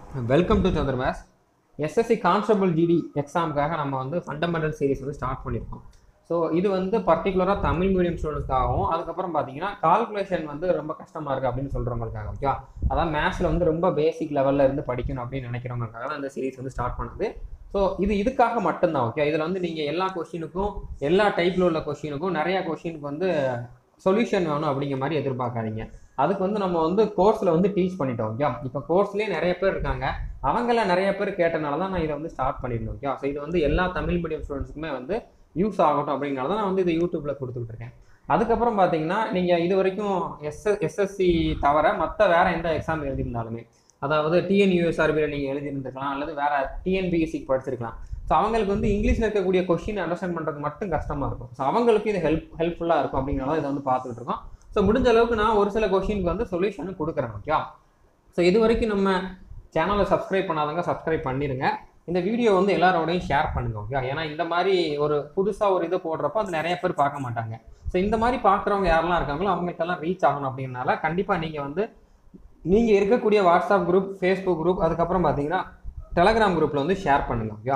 welcome to Chandra maths SSC constable GD எக்ஸாமுக்காக நம்ம வந்து ஃபண்டமெண்டல் சீரிஸ் வந்து ஸ்டார்ட் பண்ணியிருக்கோம் ஸோ இது வந்து பர்டிகுலராக தமிழ் மீடியம் ஸ்டூடெண்ட்ஸ்க்காகவும் அதுக்கப்புறம் பார்த்தீங்கன்னா கால்குலேஷன் வந்து ரொம்ப கஷ்டமாக இருக்குது அப்படின்னு சொல்கிறவங்களுக்காக ஓகே அதான் மேத்ஸில் வந்து ரொம்ப பேசிக் லெவலில் இருந்து படிக்கணும் அப்படின்னு நினைக்கிறவங்களுக்காக தான் இந்த சீரிஸ் வந்து ஸ்டார்ட் பண்ணுது ஸோ இது இதுக்காக மட்டும்தான் ஓகே இதில் வந்து நீங்கள் எல்லா கொஷினுக்கும் எல்லா டைப்பில் உள்ள கொஷினுக்கும் நிறைய கொஷினுக்கு வந்து சொல்யூஷன் வேணும் அப்படிங்கிற மாதிரி எதிர்பார்க்காதீங்க அதுக்கு வந்து நம்ம வந்து கோர்ஸில் வந்து டீச் பண்ணிட்டோம் ஓகே இப்போ கோர்ஸ்லேயே நிறைய பேர் இருக்காங்க அவங்கள நிறைய பேர் கேட்டனால தான் நான் இதை வந்து ஸ்டார்ட் பண்ணியிருந்தேன் ஓகே ஸோ இது வந்து எல்லா தமிழ் மீடியம் ஸ்டூடெண்ட்ஸுக்குமே வந்து யூஸ் ஆகட்டும் அப்படிங்கிறத தான் நான் வந்து இதை யூடியூப்பில் கொடுத்துக்கிட்டு இருக்கேன் அதுக்கப்புறம் பார்த்தீங்கன்னா நீங்கள் இது வரைக்கும் எஸ் எஸ்எஸ்சி தவிர மற்ற வேற எந்த எக்ஸாம் எழுதியிருந்தாலுமே அதாவது டிஎன்யூஎஸ்ஆர்பியில் நீங்கள் எழுதியிருந்துருக்கலாம் அல்லது வேற டிஎன்பிஎஸ்சிக்கு படிச்சிருக்கலாம் ஸோ அவங்களுக்கு வந்து இங்கிலீஷில் இருக்கக்கூடிய கொஷின் அண்டர்ஸ்டாண்ட் பண்ணுறது மட்டும் கஷ்டமாக இருக்கும் ஸோ அவங்களுக்கு இது ஹெல்ப் ஹெல்ப்ஃபுல்லாக இருக்கும் அப்படிங்கிறத இதை வந்து பார்த்துட்டு இருக்கோம் ஸோ முடிஞ்ச அளவுக்கு நான் ஒரு சில கொஷினுக்கு வந்து சொல்யூஷன் கொடுக்குறேன் ஓகே ஸோ இது வரைக்கும் நம்ம சேனலை சப்ஸ்கிரைப் பண்ணாதவங்க சப்ஸ்கிரைப் பண்ணிடுங்க இந்த வீடியோ வந்து எல்லாரோடையும் ஷேர் பண்ணுங்க ஓகே ஏன்னா இந்த மாதிரி ஒரு புதுசாக ஒரு இதை போடுறப்போ அது நிறைய பேர் பார்க்க மாட்டாங்க ஸோ இந்த மாதிரி பார்க்குறவங்க யாரெல்லாம் இருக்காங்களோ அவங்களுக்கெல்லாம் ரீச் ஆகணும் அப்படின்னால கண்டிப்பாக நீங்கள் வந்து நீங்கள் இருக்கக்கூடிய வாட்ஸ்அப் குரூப் ஃபேஸ்புக் குரூப் அதுக்கப்புறம் பார்த்தீங்கன்னா டெலகிராம் குரூப்பில் வந்து ஷேர் பண்ணுங்க ஓகே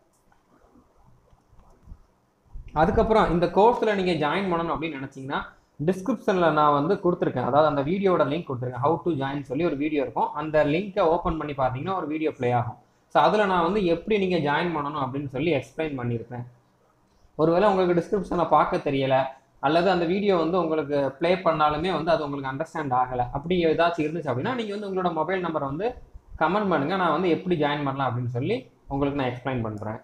அதுக்கப்புறம் இந்த கோர்ஸில் நீங்கள் ஜாயின் பண்ணணும் அப்படின்னு நினச்சிங்கன்னா டிஸ்கிரிப்ஷனில் நான் வந்து கொடுத்துருக்கேன் அதாவது அந்த வீடியோட லிங்க் கொடுத்துருக்கேன் ஹவு டு ஜாயின் சொல்லி ஒரு வீடியோ இருக்கும் அந்த லிங்க்கை ஓப்பன் பண்ணி பார்த்தீங்கன்னா ஒரு வீடியோ ப்ளே ஆகும் ஸோ அதில் நான் வந்து எப்படி நீங்கள் ஜாயின் பண்ணணும் அப்படின்னு சொல்லி எக்ஸ்பிளைன் பண்ணியிருப்பேன் ஒருவேளை உங்களுக்கு டிஸ்கிரிப்ஷனை பார்க்க தெரியலை அல்லது அந்த வீடியோ வந்து உங்களுக்கு ப்ளே பண்ணாலுமே வந்து அது உங்களுக்கு அண்டர்ஸ்டாண்ட் ஆகலை அப்படி ஏதாச்சும் இருந்துச்சு அப்படின்னா நீங்கள் வந்து உங்களோட மொபைல் நம்பரை வந்து கமெண்ட் பண்ணுங்கள் நான் வந்து எப்படி ஜாயின் பண்ணலாம் அப்படின்னு சொல்லி உங்களுக்கு நான் எக்ஸ்பிளைன் பண்ணுறேன்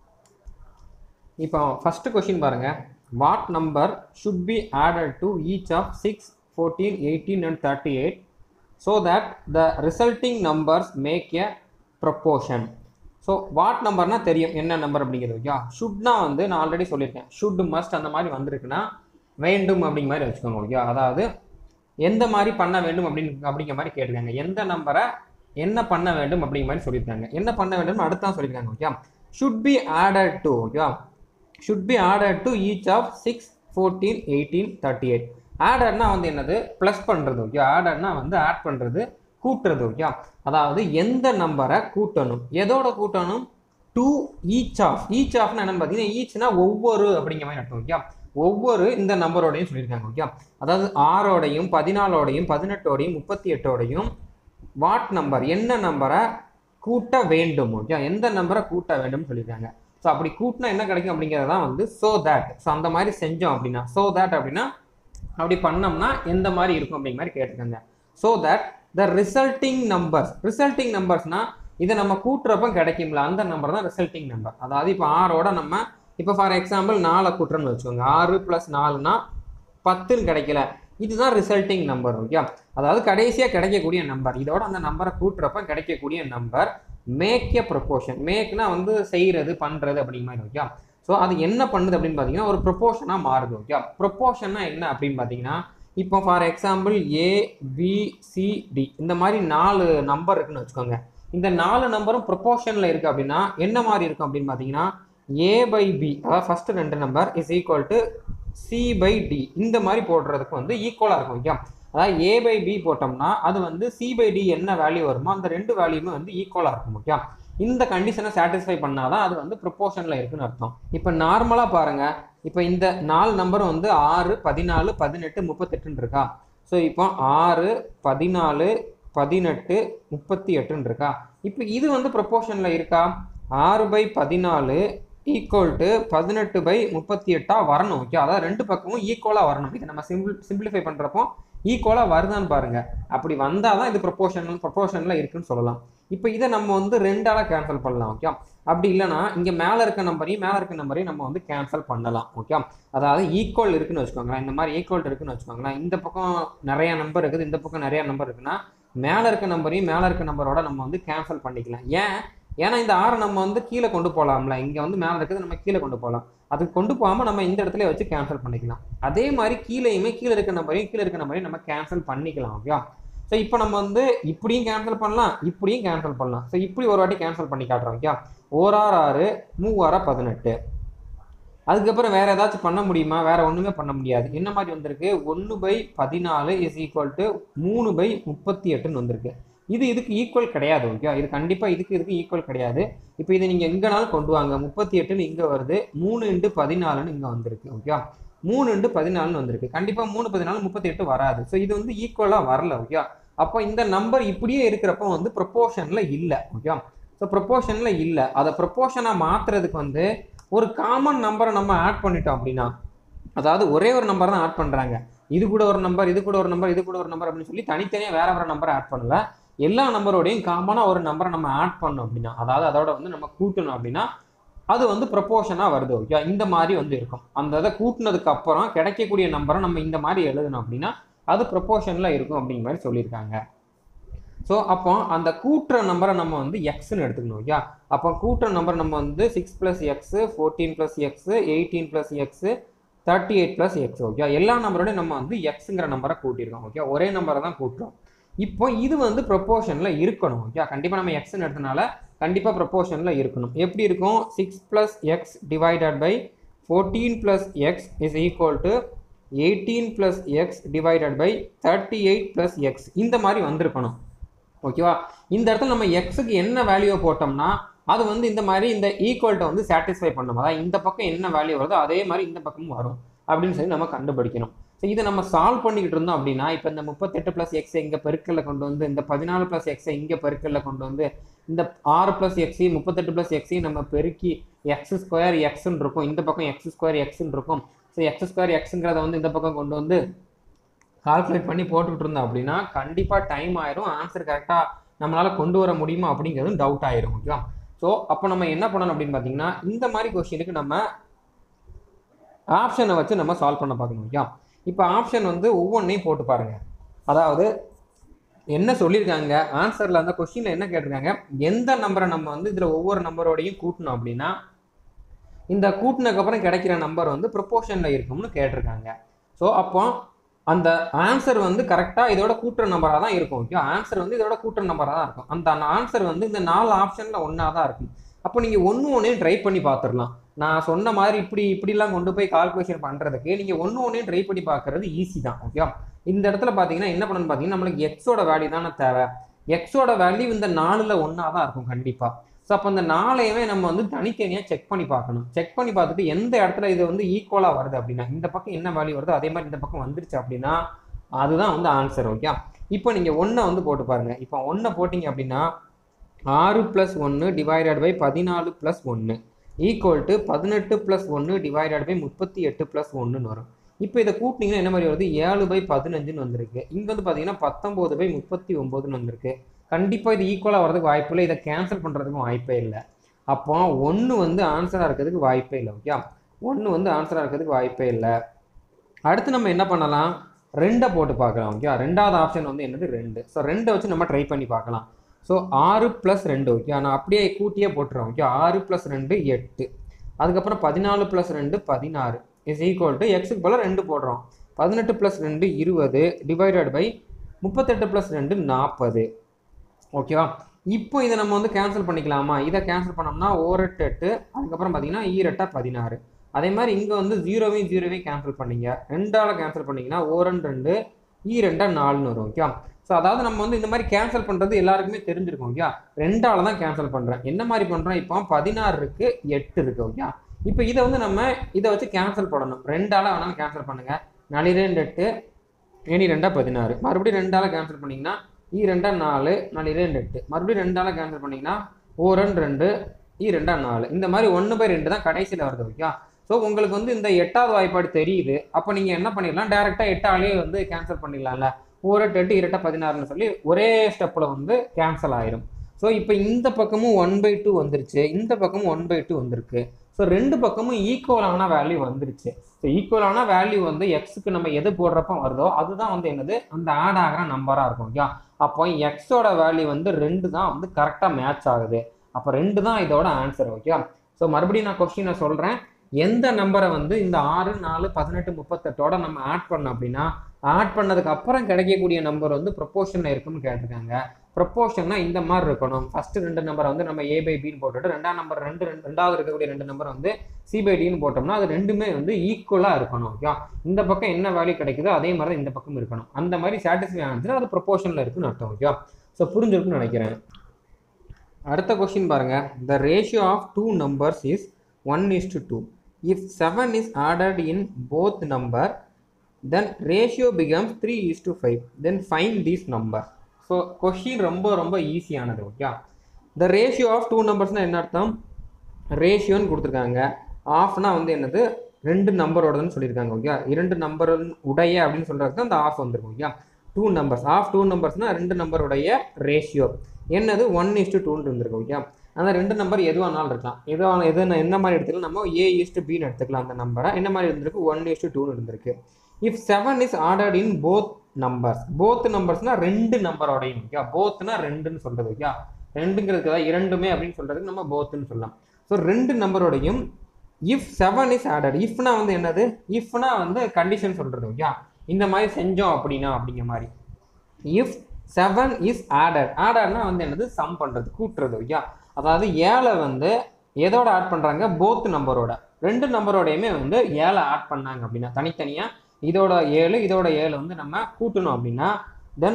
இப்போ ஃபஸ்ட்டு கொஷின் பாருங்கள் what number should be added to each of six fourteen eighteen and thirty eight so that the resulting numbers make a proportion so what நம்பர்னா தெரியும் என்ன நம்பர் அப்படிங்கிறது ஓகே ஷுட்னா வந்து நான் ஆல்ரெடி சொல்லியிருக்கேன் ஷுட் மஸ்ட் அந்த மாதிரி வந்திருக்குன்னா வேண்டும் அப்படிங்கிற மாதிரி வச்சுக்கோங்க ஓகே அதாவது எந்த மாதிரி பண்ண வேண்டும் அப்படின்னு அப்படிங்கிற மாதிரி கேட்டிருக்காங்க எந்த நம்பரை என்ன பண்ண வேண்டும் அப்படிங்கிற மாதிரி சொல்லியிருக்காங்க என்ன பண்ண வேண்டும் அடுத்தான் சொல்லியிருக்காங்க okay should be added to okay should be added to each of six fourteen eighteen thirty eight ஆடர்னா வந்து என்னது ப்ளஸ் பண்ணுறது ஓகே ஆடர்னா வந்து ஆட் பண்ணுறது கூட்டுறது ஓகே அதாவது எந்த நம்பரை கூட்டணும் எதோட கூட்டணும் டூ ஈச் ஆஃப் ஈச் ஆஃப்னா என்னன்னு பார்த்தீங்கன்னா ஈச்னா ஒவ்வொரு அப்படிங்கிற மாதிரி அர்த்தம் ஓகே ஒவ்வொரு இந்த நம்பரோடையும் சொல்லியிருக்காங்க ஓகே அதாவது ஆறோடையும் பதினாலோடையும் பதினெட்டோடையும் முப்பத்தி எட்டோடையும் வாட் நம்பர் என்ன நம்பரை கூட்ட வேண்டும் ஓகே எந்த நம்பரை கூட்ட வேண்டும் சொல்லியிருக்காங்க ஸோ அப்படி கூட்டினா என்ன கிடைக்கும் அப்படிங்கிறது தான் வந்து ஸோ தேட் ஸோ அந்த மாதிரி செஞ்சோம் அப்படின்னா ஸோ தேட் அப்படின்னா அப்படி பண்ணோம்னா எந்த மாதிரி இருக்கும் அப்படிங்கிற மாதிரி கேட்டிருக்காங்க so that the resulting numbers resulting நம்பர்ஸ்னா இதை நம்ம கூட்டுறப்ப கிடைக்கும்ல அந்த நம்பர் தான் ரிசல்ட்டிங் நம்பர் அதாவது இப்போ ஆறோட நம்ம இப்போ ஃபார் எக்ஸாம்பிள் நாலை கூட்டுறோம்னு வச்சுக்கோங்க ஆறு ப்ளஸ் நாலுனா பத்துன்னு கிடைக்கல இதுதான் ரிசல்ட்டிங் நம்பர் ஓகே அதாவது கடைசியாக கிடைக்கக்கூடிய நம்பர் இதோட அந்த நம்பரை கூட்டுறப்ப கிடைக்கக்கூடிய நம்பர் மேக் எ ப்ரொப்போர்ஷன் மேக்னா வந்து செய்கிறது பண்ணுறது அப்படிங்கிற மாதிரி ஓகே ஸோ அது என்ன பண்ணுது அப்படின்னு பார்த்தீங்கன்னா ஒரு ப்ரொப்போர்ஷனாக மாறுது ஓகே ப்ரொப்போர்ஷன்னா என்ன அப்படின்னு பார்த்தீங்கன்னா இப்போ for example A B C D இந்த மாதிரி நாலு நம்பர் இருக்குன்னு வச்சுக்கோங்க இந்த நாலு நம்பரும் ப்ரொப்போர்ஷனில் இருக்குது அப்படின்னா என்ன மாதிரி இருக்கும் அப்படின்னு பார்த்தீங்கன்னா ஏ பை பி அதாவது ஃபஸ்ட்டு ரெண்டு number is equal to C by D இந்த மாதிரி போடுறதுக்கு வந்து ஈக்குவலாக இருக்கும் ஓகே அதாவது ஏ பை பி போட்டோம்னா அது வந்து சி பை டி என்ன வேல்யூ வருமோ அந்த ரெண்டு வேல்யூமே வந்து ஈக்குவலாக இருக்கும் ஓகே இந்த கண்டிஷனை சாட்டிஸ்ஃபை பண்ணாதான் அது வந்து ப்ரொப்போர்ஷனில் இருக்குன்னு அர்த்தம் இப்போ நார்மலாக பாருங்கள் இப்போ இந்த நாலு நம்பரும் வந்து ஆறு பதினாலு பதினெட்டு முப்பத்தெட்டுன்னு இருக்கா ஸோ இப்போ ஆறு பதினாலு பதினெட்டு முப்பத்தி எட்டுன்னு இருக்கா இப்போ இது வந்து ப்ரொப்போர்ஷனில் இருக்கா ஆறு பை பதினாலு ஈக்குவல் டு பதினெட்டு பை முப்பத்தி எட்டாக வரணும் ஓகே அதாவது ரெண்டு பக்கமும் ஈக்குவலாக வரணும் இதை நம்ம சிம்பிள் சிம்பிளிஃபை பண்ணுறப்போ ஈக்குவலாக வருதான்னு பாருங்கள் அப்படி வந்தால் தான் இது ப்ரொப்போர்ஷன் ப்ரொப்போர்ஷனில் இருக்குன்னு சொல்லலாம் இப்போ இதை நம்ம வந்து ரெண்டால் கேன்சல் பண்ணலாம் ஓகே அப்படி இல்லைனா இங்கே மேலே இருக்க நம்பரையும் மேலே இருக்க நம்பரையும் நம்ம வந்து கேன்சல் பண்ணலாம் ஓகே அதாவது ஈக்குவல் இருக்குன்னு வச்சுக்கோங்களேன் இந்த மாதிரி ஈக்குவல் இருக்குன்னு வச்சுக்கோங்களேன் இந்த பக்கம் நிறைய நம்பர் இருக்குது இந்த பக்கம் நிறைய நம்பர் இருக்குன்னா மேலே இருக்க நம்பரையும் மேலே இருக்க நம்பரோட நம்ம வந்து கேன்சல் பண்ணிக்கலாம் ஏன் ஏன்னா இந்த ஆறை நம்ம வந்து கீழே கொண்டு போகலாம்ல இங்கே வந்து மேலே இருக்கிறது நம்ம கீழே கொண்டு போகலாம் அதுக்கு கொண்டு போகாமல் நம்ம இந்த இடத்துல வச்சு கேன்சல் பண்ணிக்கலாம் அதே மாதிரி கீழேயுமே கீழே இருக்க நம்பரையும் கீழே இருக்க நம்பரையும் நம்ம கேன்சல் பண்ணிக்கலாம் ஓகே ஸோ இப்போ நம்ம வந்து இப்படியும் கேன்சல் பண்ணலாம் இப்படியும் கேன்சல் பண்ணலாம் ஸோ இப்படி ஒரு வாட்டி கேன்சல் பண்ணி காட்டுறோம் ஓகே ஓராறு ஆறு மூவாரா பதினெட்டு அதுக்கப்புறம் வேற ஏதாச்சும் பண்ண முடியுமா வேற ஒண்ணுமே பண்ண முடியாது என்ன மாதிரி வந்திருக்கு ஒன்று பை பதினாலு இஸ் ஈக்குவல் டு மூணு பை முப்பத்தி எட்டுன்னு வந்திருக்கு இது இதுக்கு ஈக்குவல் கிடையாது ஓகே இது கண்டிப்பாக இதுக்கு இதுக்கு ஈக்குவல் கிடையாது இப்போ இதை நீங்கள் எங்கேனாலும் கொண்டு வாங்க முப்பத்தி எட்டுன்னு இங்கே வருது மூணு இன்ட்டு பதினாலுன்னு இங்கே வந்திருக்கு ஓகே மூணு இன்ட்டு பதினாலுன்னு வந்திருக்கு கண்டிப்பாக மூணு பதினாலு முப்பத்தி எட்டு வராது ஸோ இது வந்து ஈக்குவலாக வரல ஓகே அப்போ இந்த நம்பர் இப்படியே இருக்கிறப்ப வந்து ப்ரொப்போர்ஷனில் இல்லை ஓகே ஸோ ப்ரொப்போர்ஷனில் இல்லை அதை ப்ரொப்போர்ஷனாக மாற்றுறதுக்கு வந்து ஒரு காமன் நம்பரை நம்ம ஆட் பண்ணிட்டோம் அப்படின்னா அதாவது ஒரே ஒரு நம்பர் தான் ஆட் பண்ணுறாங்க இது கூட ஒரு நம்பர் இது கூட ஒரு நம்பர் இது கூட ஒரு நம்பர் அப்படின்னு சொல்லி தனித்தனியாக வேற வேற நம்பரை ஆட் பண்ணல எல்லா நம்பரோடையும் காமனாக ஒரு நம்பரை நம்ம ஆட் பண்ணோம் அப்படின்னா அதாவது அதோட வந்து நம்ம கூட்டணும் அப்படின்னா அது வந்து ப்ரொப்போர்ஷனாக வருது ஓகே இந்த மாதிரி வந்து இருக்கும் அந்த இதை கூட்டினதுக்கு அப்புறம் கிடைக்கக்கூடிய நம்பரை நம்ம இந்த மாதிரி எழுதணும் அப்படின்னா அது ப்ரொப்போர்ஷனில் இருக்கும் அப்படிங்கிற மாதிரி சொல்லியிருக்காங்க ஸோ அப்போ அந்த கூட்டுற நம்பரை நம்ம வந்து எக்ஸ்னு எடுத்துக்கணும் ஓகே அப்போ கூட்டுற நம்பர் நம்ம வந்து six plus x fourteen plus x eighteen plus x thirty eight plus x okay எல்லா நம்பரோடையும் நம்ம வந்து எக்ஸுங்கிற நம்பரை கூட்டியிருக்கோம் ஓகே ஒரே நம்பரை தான் கூட்டுறோம் இப்போ இது வந்து ப்ரொப்போர்ஷனில் இருக்கணும் ஓகே கண்டிப்பாக நம்ம எக்ஸ்னு எடுத்தனால கண்டிப்பாக ப்ரொப்போர்ஷனில் இருக்கணும் எப்படி இருக்கும் six plus x divided by fourteen plus x is equal to eighteen plus x divided by thirty eight plus x இந்த மாதிரி வந்திருக்கணும் ஓகேவா இந்த இடத்துல நம்ம எக்ஸுக்கு என்ன வேல்யூ போட்டோம்னா அது வந்து இந்த மாதிரி இந்த ஈக்குவல்ட்டை வந்து சாட்டிஸ்ஃபை பண்ணும் அதாவது இந்த பக்கம் என்ன வேல்யூ வருதோ அதே மாதிரி இந்த பக்கமும் வரும் அப்படின்னு சொல்லி நம்ம கண்டுபிடிக்கணும் ஸோ இதை நம்ம சால்வ் பண்ணிக்கிட்டு இருந்தோம் அப்படின்னா இப்போ இந்த முப்பத்தெட்டு ப்ளஸ் எக்ஸை இங்கே பெருக்கல்ல கொண்டு வந்து இந்த பதினாலு ப்ளஸ் எக்ஸை இங்கே பெருக்கல்ல கொண்டு வந்து இந்த ஆறு ப்ளஸ் எக்ஸி முப்பத்தெட்டு ப்ளஸ் எக்ஸையும் நம்ம பெருக்கி எக்ஸ் ஸ்கொயர் எக்ஸ்ன்னு இருக்கும் இந்த பக்கம் எக்ஸ் ஸ்கொயர் எக்ஸ்ன்னு இருக்கும் ஸோ எக்ஸ் ஸ்கொயர் எக்ஸுங்கிறத வந்து இந்த பக்கம் கொண்டு வந்து கால்குலேட் பண்ணி போட்டுக்கிட்டு இருந்தோம் அப்படின்னா கண்டிப்பாக டைம் ஆயிரும் ஆன்சர் கரெக்டாக நம்மளால் கொண்டு வர முடியுமா அப்படிங்கிறது டவுட் ஆயிரும் ஓகேவா ஸோ அப்போ நம்ம என்ன பண்ணணும் அப்படின்னு பார்த்தீங்கன்னா இந்த மாதிரி கொஸ்டினுக்கு நம்ம ஆப்ஷனை வச்சு நம்ம சால்வ் பண்ண பார்க்கணும் ஓகே இப்போ ஆப்ஷன் வந்து ஒவ்வொன்றையும் போட்டு பாருங்க அதாவது என்ன சொல்லியிருக்காங்க ஆன்சரில் அந்த கொஸ்டினில் என்ன கேட்டிருக்காங்க எந்த நம்பரை நம்ம வந்து இதில் ஒவ்வொரு நம்பரோடையும் கூட்டணும் அப்படின்னா இந்த கூட்டினதுக்கப்புறம் கிடைக்கிற நம்பர் வந்து ப்ரொப்போர்ஷனில் இருக்கும்னு கேட்டிருக்காங்க ஸோ அப்போ அந்த ஆன்சர் வந்து கரெக்டாக இதோட கூட்டுற நம்பராக தான் இருக்கும் ஓகே ஆன்சர் வந்து இதோட கூட்டுற நம்பராக தான் இருக்கும் அந்த ஆன்சர் வந்து இந்த நாலு ஆப்ஷனில் ஒன்றா தான் இருக்கும் அப்போ நீங்கள் ஒன்று ஒன்றே ட்ரை பண்ணி பார்த்துடலாம் நான் சொன்ன மாதிரி இப்படி இப்படிலாம் கொண்டு போய் கால்குலேஷன் பண்ணுறதுக்கு நீங்கள் ஒன்று ஒன்றே ட்ரை பண்ணி பார்க்கறது ஈஸி தான் ஓகே இந்த இடத்துல பார்த்தீங்கன்னா என்ன பண்ணணும்னு பார்த்தீங்கன்னா நம்மளுக்கு எக்ஸோட வேல்யூ தானே தேவை எக்ஸோட வேல்யூ இந்த நாலில் ஒன்றா தான் இருக்கும் கண்டிப்பாக ஸோ அப்போ அந்த நாளையவே நம்ம வந்து தனித்தனியாக செக் பண்ணி பார்க்கணும் செக் பண்ணி பார்த்துட்டு எந்த இடத்துல இது வந்து ஈக்குவலாக வருது அப்படின்னா இந்த பக்கம் என்ன வேல்யூ வருதோ அதே மாதிரி இந்த பக்கம் வந்துருச்சு அப்படின்னா அதுதான் வந்து ஆன்சர் ஓகே இப்போ நீங்கள் ஒன்றை வந்து போட்டு பாருங்கள் இப்போ ஒன்றை போட்டிங்க அப்படின்னா ஆறு ப்ளஸ் ஒன்று டிவைடட் பை பதினாலு ப்ளஸ் ஒன்று ஈக்குவல் டு பதினெட்டு ப்ளஸ் ஒன்று டிவைடட் பை முப்பத்தி எட்டு ப்ளஸ் ஒன்றுன்னு வரும் இப்போ இதை கூட்டினீங்கன்னா என்ன மாதிரி வருது ஏழு பை பதினஞ்சுன்னு வந்திருக்கு இங்கே வந்து பார்த்தீங்கன்னா பத்தொம்போது பை முப்பத்தி ஒம்போதுன்னு வந்திருக்கு கண்டிப்பாக இது ஈக்குவலாக வரதுக்கு வாய்ப்பு இல்லை இதை கேன்சல் பண்ணுறதுக்கும் வாய்ப்பே இல்லை அப்போ ஒன்று வந்து ஆன்சராக இருக்கிறதுக்கு வாய்ப்பே இல்லை ஓகே ஒன்று வந்து ஆன்சராக இருக்கிறதுக்கு வாய்ப்பே இல்லை அடுத்து நம்ம என்ன பண்ணலாம் ரெண்டை போட்டு பார்க்கலாம் ஓகே ரெண்டாவது ஆப்ஷன் வந்து என்னது ரெண்டு ஸோ ரெண்டை வச்சு நம்ம ட்ரை பண்ணி பார்க்கலாம் ஸோ ஆறு ப்ளஸ் ரெண்டு ஓகே நான் அப்படியே கூட்டியே போட்டுறேன் ஓகே ஆறு ப்ளஸ் ரெண்டு எட்டு அதுக்கப்புறம் பதினாலு ப்ளஸ் ரெண்டு பதினாறு இஸ் ஈக்குவல் டு எக்ஸுக்கு போல் ரெண்டு போடுறோம் பதினெட்டு ப்ளஸ் ரெண்டு இருபது டிவைடட் பை முப்பத்தெட்டு ப்ளஸ் ரெண்டு நாற்பது ஓகேவா இப்போ இதை நம்ம வந்து கேன்சல் பண்ணிக்கலாமா இதை கேன்சல் பண்ணோம்னா ஓரெட்டு எட்டு அதுக்கப்புறம் பார்த்தீங்கன்னா ஈரெட்டா பதினாறு அதே மாதிரி இங்கே வந்து ஜீரோவையும் ஜீரோவையும் கேன்சல் பண்ணீங்க ரெண்டால் கேன்சல் பண்ணீங்கன்னா ஓரன் ரெண்டு ஈ ரெண்டா நாலுன்னு வரும் ஓகே ஸோ அதாவது நம்ம வந்து இந்த மாதிரி கேன்சல் பண்ணுறது எல்லாருக்குமே தெரிஞ்சிருக்கும் ஓகே ரெண்டால தான் கேன்சல் பண்ணுறேன் என்ன மாதிரி பண்ணுறோம் இப்போ பதினாறு இருக்கு எட்டு இருக்கு ஓகே இப்போ இதை வந்து நம்ம இதை வச்சு கேன்சல் பண்ணணும் ரெண்டால வேணாலும் கேன்சல் பண்ணுங்க நாலு ரெண்டு எட்டு ஏனி ரெண்டா பதினாறு மறுபடியும் ரெண்டால கேன்சல் பண்ணீங்கன்னா ஈ ரெண்டா நாலு நாலு ரெண்டு எட்டு மறுபடியும் ரெண்டால கேன்சல் பண்ணீங்கன்னா ஓ ரெண்டு ரெண்டு ஈ ரெண்டா நாலு இந்த மாதிரி ஒன்று பை ரெண்டு தான் கடைசியில் வருது ஓகே ஸோ உங்களுக்கு வந்து இந்த எட்டாவது வாய்ப்பாடு தெரியுது அப்போ நீங்கள் என்ன பண்ணிடலாம் டேரெக்டாக எட்டாலே வந்து கேன்சல் பண்ணிடலாம்ல ஒரு எட்டு எட்டு இரட்டை பதினாறுன்னு சொல்லி ஒரே ஸ்டெப்பில் வந்து கேன்சல் ஆயிரும் ஸோ இப்போ இந்த பக்கமும் ஒன் பை டூ வந்துருச்சு இந்த பக்கமும் ஒன் பை டூ வந்திருக்கு ஸோ ரெண்டு பக்கமும் ஈக்குவலான வேல்யூ வந்துருச்சு ஸோ ஈக்குவலான வேல்யூ வந்து எக்ஸுக்கு நம்ம எது போடுறப்ப வருதோ அதுதான் வந்து என்னது அந்த ஆட் ஆகிற நம்பராக இருக்கும் ஓகே அப்போ எக்ஸோட வேல்யூ வந்து ரெண்டு தான் வந்து கரெக்டாக மேட்ச் ஆகுது அப்போ ரெண்டு தான் இதோட ஆன்சர் ஓகே ஸோ மறுபடியும் நான் கொஸ்டினை சொல்கிறேன் எந்த நம்பரை வந்து இந்த ஆறு நாலு பதினெட்டு முப்பத்தெட்டோட நம்ம ஆட் பண்ணோம் அப்படின்னா ஆட் பண்ணதுக்கு அப்புறம் கிடைக்கக்கூடிய நம்பர் வந்து ப்ரொப்போர்ஷனில் இருக்குன்னு கேட்டிருக்காங்க ப்ரொப்போர்ஷன்னா இந்த மாதிரி இருக்கணும் ஃபர்ஸ்ட் ரெண்டு நம்பரை வந்து நம்ம ஏ பை பின்னு போட்டுட்டு ரெண்டாம் நம்பர் ரெண்டு ரெண்டு ரெண்டாவது இருக்கக்கூடிய ரெண்டு நம்பர் வந்து சி பை டின்னு போட்டோம்னா அது ரெண்டுமே வந்து ஈக்குவலாக இருக்கணும் ஓகே இந்த பக்கம் என்ன வேல்யூ கிடைக்குதோ அதே மாதிரி தான் இந்த பக்கம் இருக்கணும் அந்த மாதிரி சாட்டிஸ்ஃபை ஆனிச்சுன்னா அது ப்ரொப்போர்ஷனில் இருக்குன்னு அர்த்தம் ஓகே ஸோ ஸோ புரிஞ்சிருக்குன்னு நினைக்கிறேன் அடுத்த கொஸ்டின் பாருங்க the ratio of two numbers is one is to two if seven is ஆர்டர்ட் in both number then ratio becomes three is to five then find these number so question ரொம்ப ரொம்ப ஈஸியானது okay the ratio of two நம்பர்ஸ்னால் என்ன அர்த்தம் ரேஷியோன்னு கொடுத்துருக்காங்க ஆஃப்னா வந்து என்னது ரெண்டு நம்பரோடதுன்னு சொல்லியிருக்காங்க ஓகே இரண்டு நம்பர் உடைய அப்படின்னு சொல்கிறதுக்கு அந்த ஆஃப் வந்திருக்கும் okay two numbers of two நம்பர்ஸ்னால் ரெண்டு நம்பருடைய ரேஷியோ என்னது ஒன் இஸ்டு டூன்னு இருந்திருக்கு ஓகே அந்த ரெண்டு நம்பர் எதுவானாலும் இருக்கலாம் எதுவா எது என்ன மாதிரி எடுத்துக்கலாம் நம்ம ஏ இஸ்டு பின்னு எடுத்துக்கலாம் அந்த நம்பரை என்ன மாதிரி இருந்திருக்கு ஒன் இஸ்டு டூன்னு இருந்திருக்கு இஃப் செவன் இஸ் ஆர்டர்ட் இன் போத் நம்பர்ஸ் போத் நம்பர்ஸ்னா ரெண்டு நம்பரோடையும் ஓகே போத்னா ரெண்டுன்னு சொல்றது ஓகே ரெண்டுங்கிறதுக்கு தான் இரண்டுமே அப்படின்னு சொல்றதுக்கு நம்ம போத்துன்னு சொல்லலாம் ஸோ ரெண்டு நம்பரோடையும் இஃப் செவன் இஸ் ஆர்டர்ட் இஃப்னா வந்து என்னது இஃப்னா வந்து கண்டிஷன் சொல்றது ஓகே இந்த மாதிரி செஞ்சோம் அப்படின்னா அப்படிங்கிற மாதிரி if seven is added added வந்து என்னது சம் பண்ணுறது கூட்டுறது ஓகே அதாவது ஏழை வந்து எதோட ஆட் பண்ணுறாங்க போத் நம்பரோட ரெண்டு நம்பரோடையுமே வந்து ஏழை ஆட் பண்ணாங்க அப்படின்னா தனித்தனியாக இதோட ஏழு இதோட ஏழு வந்து நம்ம கூட்டணும் அப்படின்னா தென்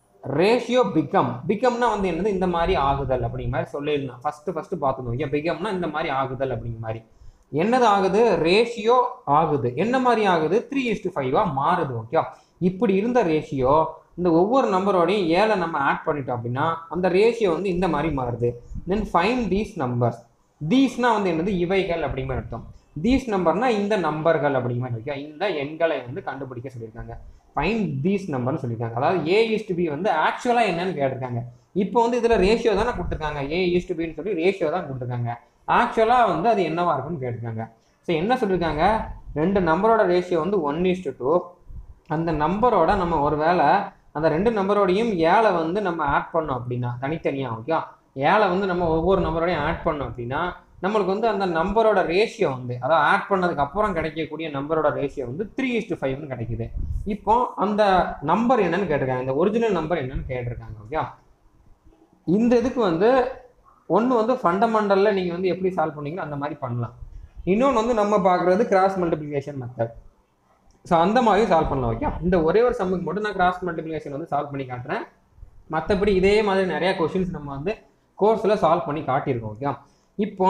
ரேஷியோ பிகம் பிகம்னா வந்து என்னது இந்த மாதிரி ஆகுதல் அப்படிங்கிற மாதிரி சொல்லிடலாம் ஃபஸ்ட்டு ஃபஸ்ட்டு பார்த்துக்கணும் ஓகே பிகம்னா இந்த மாதிரி ஆகுதல் அப்படிங்கிற மாதிரி என்னது ஆகுது ரேஷியோ ஆகுது என்ன மாதிரி ஆகுது த்ரீ இஸ்டு ஃபைவாக மாறுது ஓகே இப்படி இருந்த ரேஷியோ இந்த ஒவ்வொரு நம்பரோடையும் ஏழை நம்ம ஆட் பண்ணிட்டோம் அப்படின்னா அந்த ரேஷியோ வந்து இந்த மாதிரி மாறுது தென் ஃபைன் தீஸ் நம்பர்ஸ் தீஸ்னா வந்து என்னது இவைகள் அப்படிங்கிற மாதிரி அர்த்தம் தீஸ் நம்பர்னா இந்த நம்பர்கள் அப்படிங்கிற மாதிரி ஓகே இந்த எண்களை வந்து கண்டுபிடிக்க சொல்லியிருக்காங்க ஃபைன் தீஸ் நம்பர்னு சொல்லியிருக்காங்க அதாவது ஏ ஈஸ்ட் பி வந்து ஆக்சுவலாக என்னன்னு கேட்டிருக்காங்க இப்போ வந்து இதில் ரேஷியோ தானே கொடுத்துருக்காங்க ஏ ஈஸ்ட் பின்னு சொல்லி ரேஷியோ தான் கொடுத்துருக்காங்க ஆக்சுவலாக வந்து அது என்னவா இருக்குன்னு கேட்டிருக்காங்க ஸோ என்ன சொல்லியிருக்காங்க ரெண்டு நம்பரோட ரேஷியோ வந்து ஒன் இஸ்டு டூ அந்த நம்பரோட நம்ம ஒரு வேளை அந்த ரெண்டு நம்பரோடையும் ஏழை வந்து நம்ம ஆட் பண்ணோம் அப்படின்னா தனித்தனியாக ஓகே ஏழை வந்து நம்ம ஒவ்வொரு நம்பரோடையும் ஆட் பண்ணோம் அப்படின்னா நம்மளுக்கு வந்து அந்த நம்பரோட ரேஷியோ வந்து அதாவது ஆட் பண்ணதுக்கு அப்புறம் கிடைக்கக்கூடிய நம்பரோட ரேஷியோ வந்து த்ரீ இஸ்டு ஃபைவ்னு கிடைக்குது இப்போ அந்த நம்பர் என்னன்னு கேட்டிருக்காங்க இந்த ஒரிஜினல் நம்பர் என்னன்னு கேட்டிருக்காங்க ஓகே இந்த இதுக்கு வந்து ஒன்று வந்து ஃபண்டமெண்டலில் நீங்கள் வந்து எப்படி சால்வ் பண்ணீங்களோ அந்த மாதிரி பண்ணலாம் இன்னொன்று வந்து நம்ம பார்க்குறது கிராஸ் மல்டிப்ளிகேஷன் மெத்தட் ஸோ அந்த மாதிரி சால்வ் பண்ணலாம் ஓகே இந்த ஒரே ஒரு சம்முக்கு மட்டும் நான் கிராஸ் மல்டிப்ளிகேஷன் வந்து சால்வ் பண்ணி காட்டுறேன் மற்றபடி இதே மாதிரி நிறையா கொஷின்ஸ் நம்ம வந்து கோர்ஸில் சால்வ் பண்ணி காட்டியிருக்கோம் ஓகே இப்போ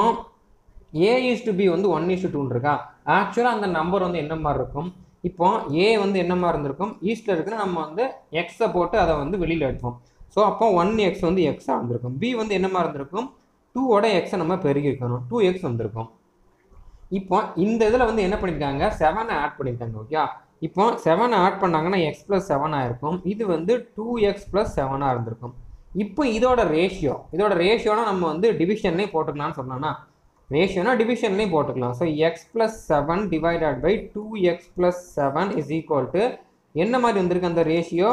ஏ இஸ் டு பி வந்து ஒன் இஸ் டு டூன்னு இருக்கா ஆக்சுவலாக அந்த நம்பர் வந்து என்ன மாதிரி இருக்கும் இப்போ ஏ வந்து என்ன மாதிரி இருந்திருக்கும் ஈஸ்டில் இருக்குன்னா நம்ம வந்து எக்ஸை போட்டு அதை வந்து வெளியில் எடுப்போம் ஸோ அப்போ ஒன் எக்ஸ் வந்து எக்ஸாக இருந்திருக்கும் பி வந்து என்ன மாதிரி இருந்திருக்கும் டூவோட எக்ஸை நம்ம பெருகிருக்கணும் டூ எக்ஸ் வந்திருக்கும் இப்போ இந்த இதில் வந்து என்ன பண்ணியிருக்காங்க செவனை ஆட் பண்ணியிருக்காங்க ஓகே இப்போ செவனை ஆட் பண்ணாங்கன்னா எக்ஸ் ப்ளஸ் செவனாக இருக்கும் இது வந்து டூ எக்ஸ் ப்ளஸ் செவனாக இருந்திருக்கும் இப்போ இதோட ரேஷியோ இதோட ரேஷியோனா நம்ம வந்து டிவிஷன்லேயும் போட்டுக்கலாம்னு சொன்னோன்னா ரேஷியோனா டிவிஷன்லேயும் போட்டுக்கலாம் so x plus seven divided by two x plus seven is equal to என்ன மாதிரி வந்திருக்கு அந்த ratio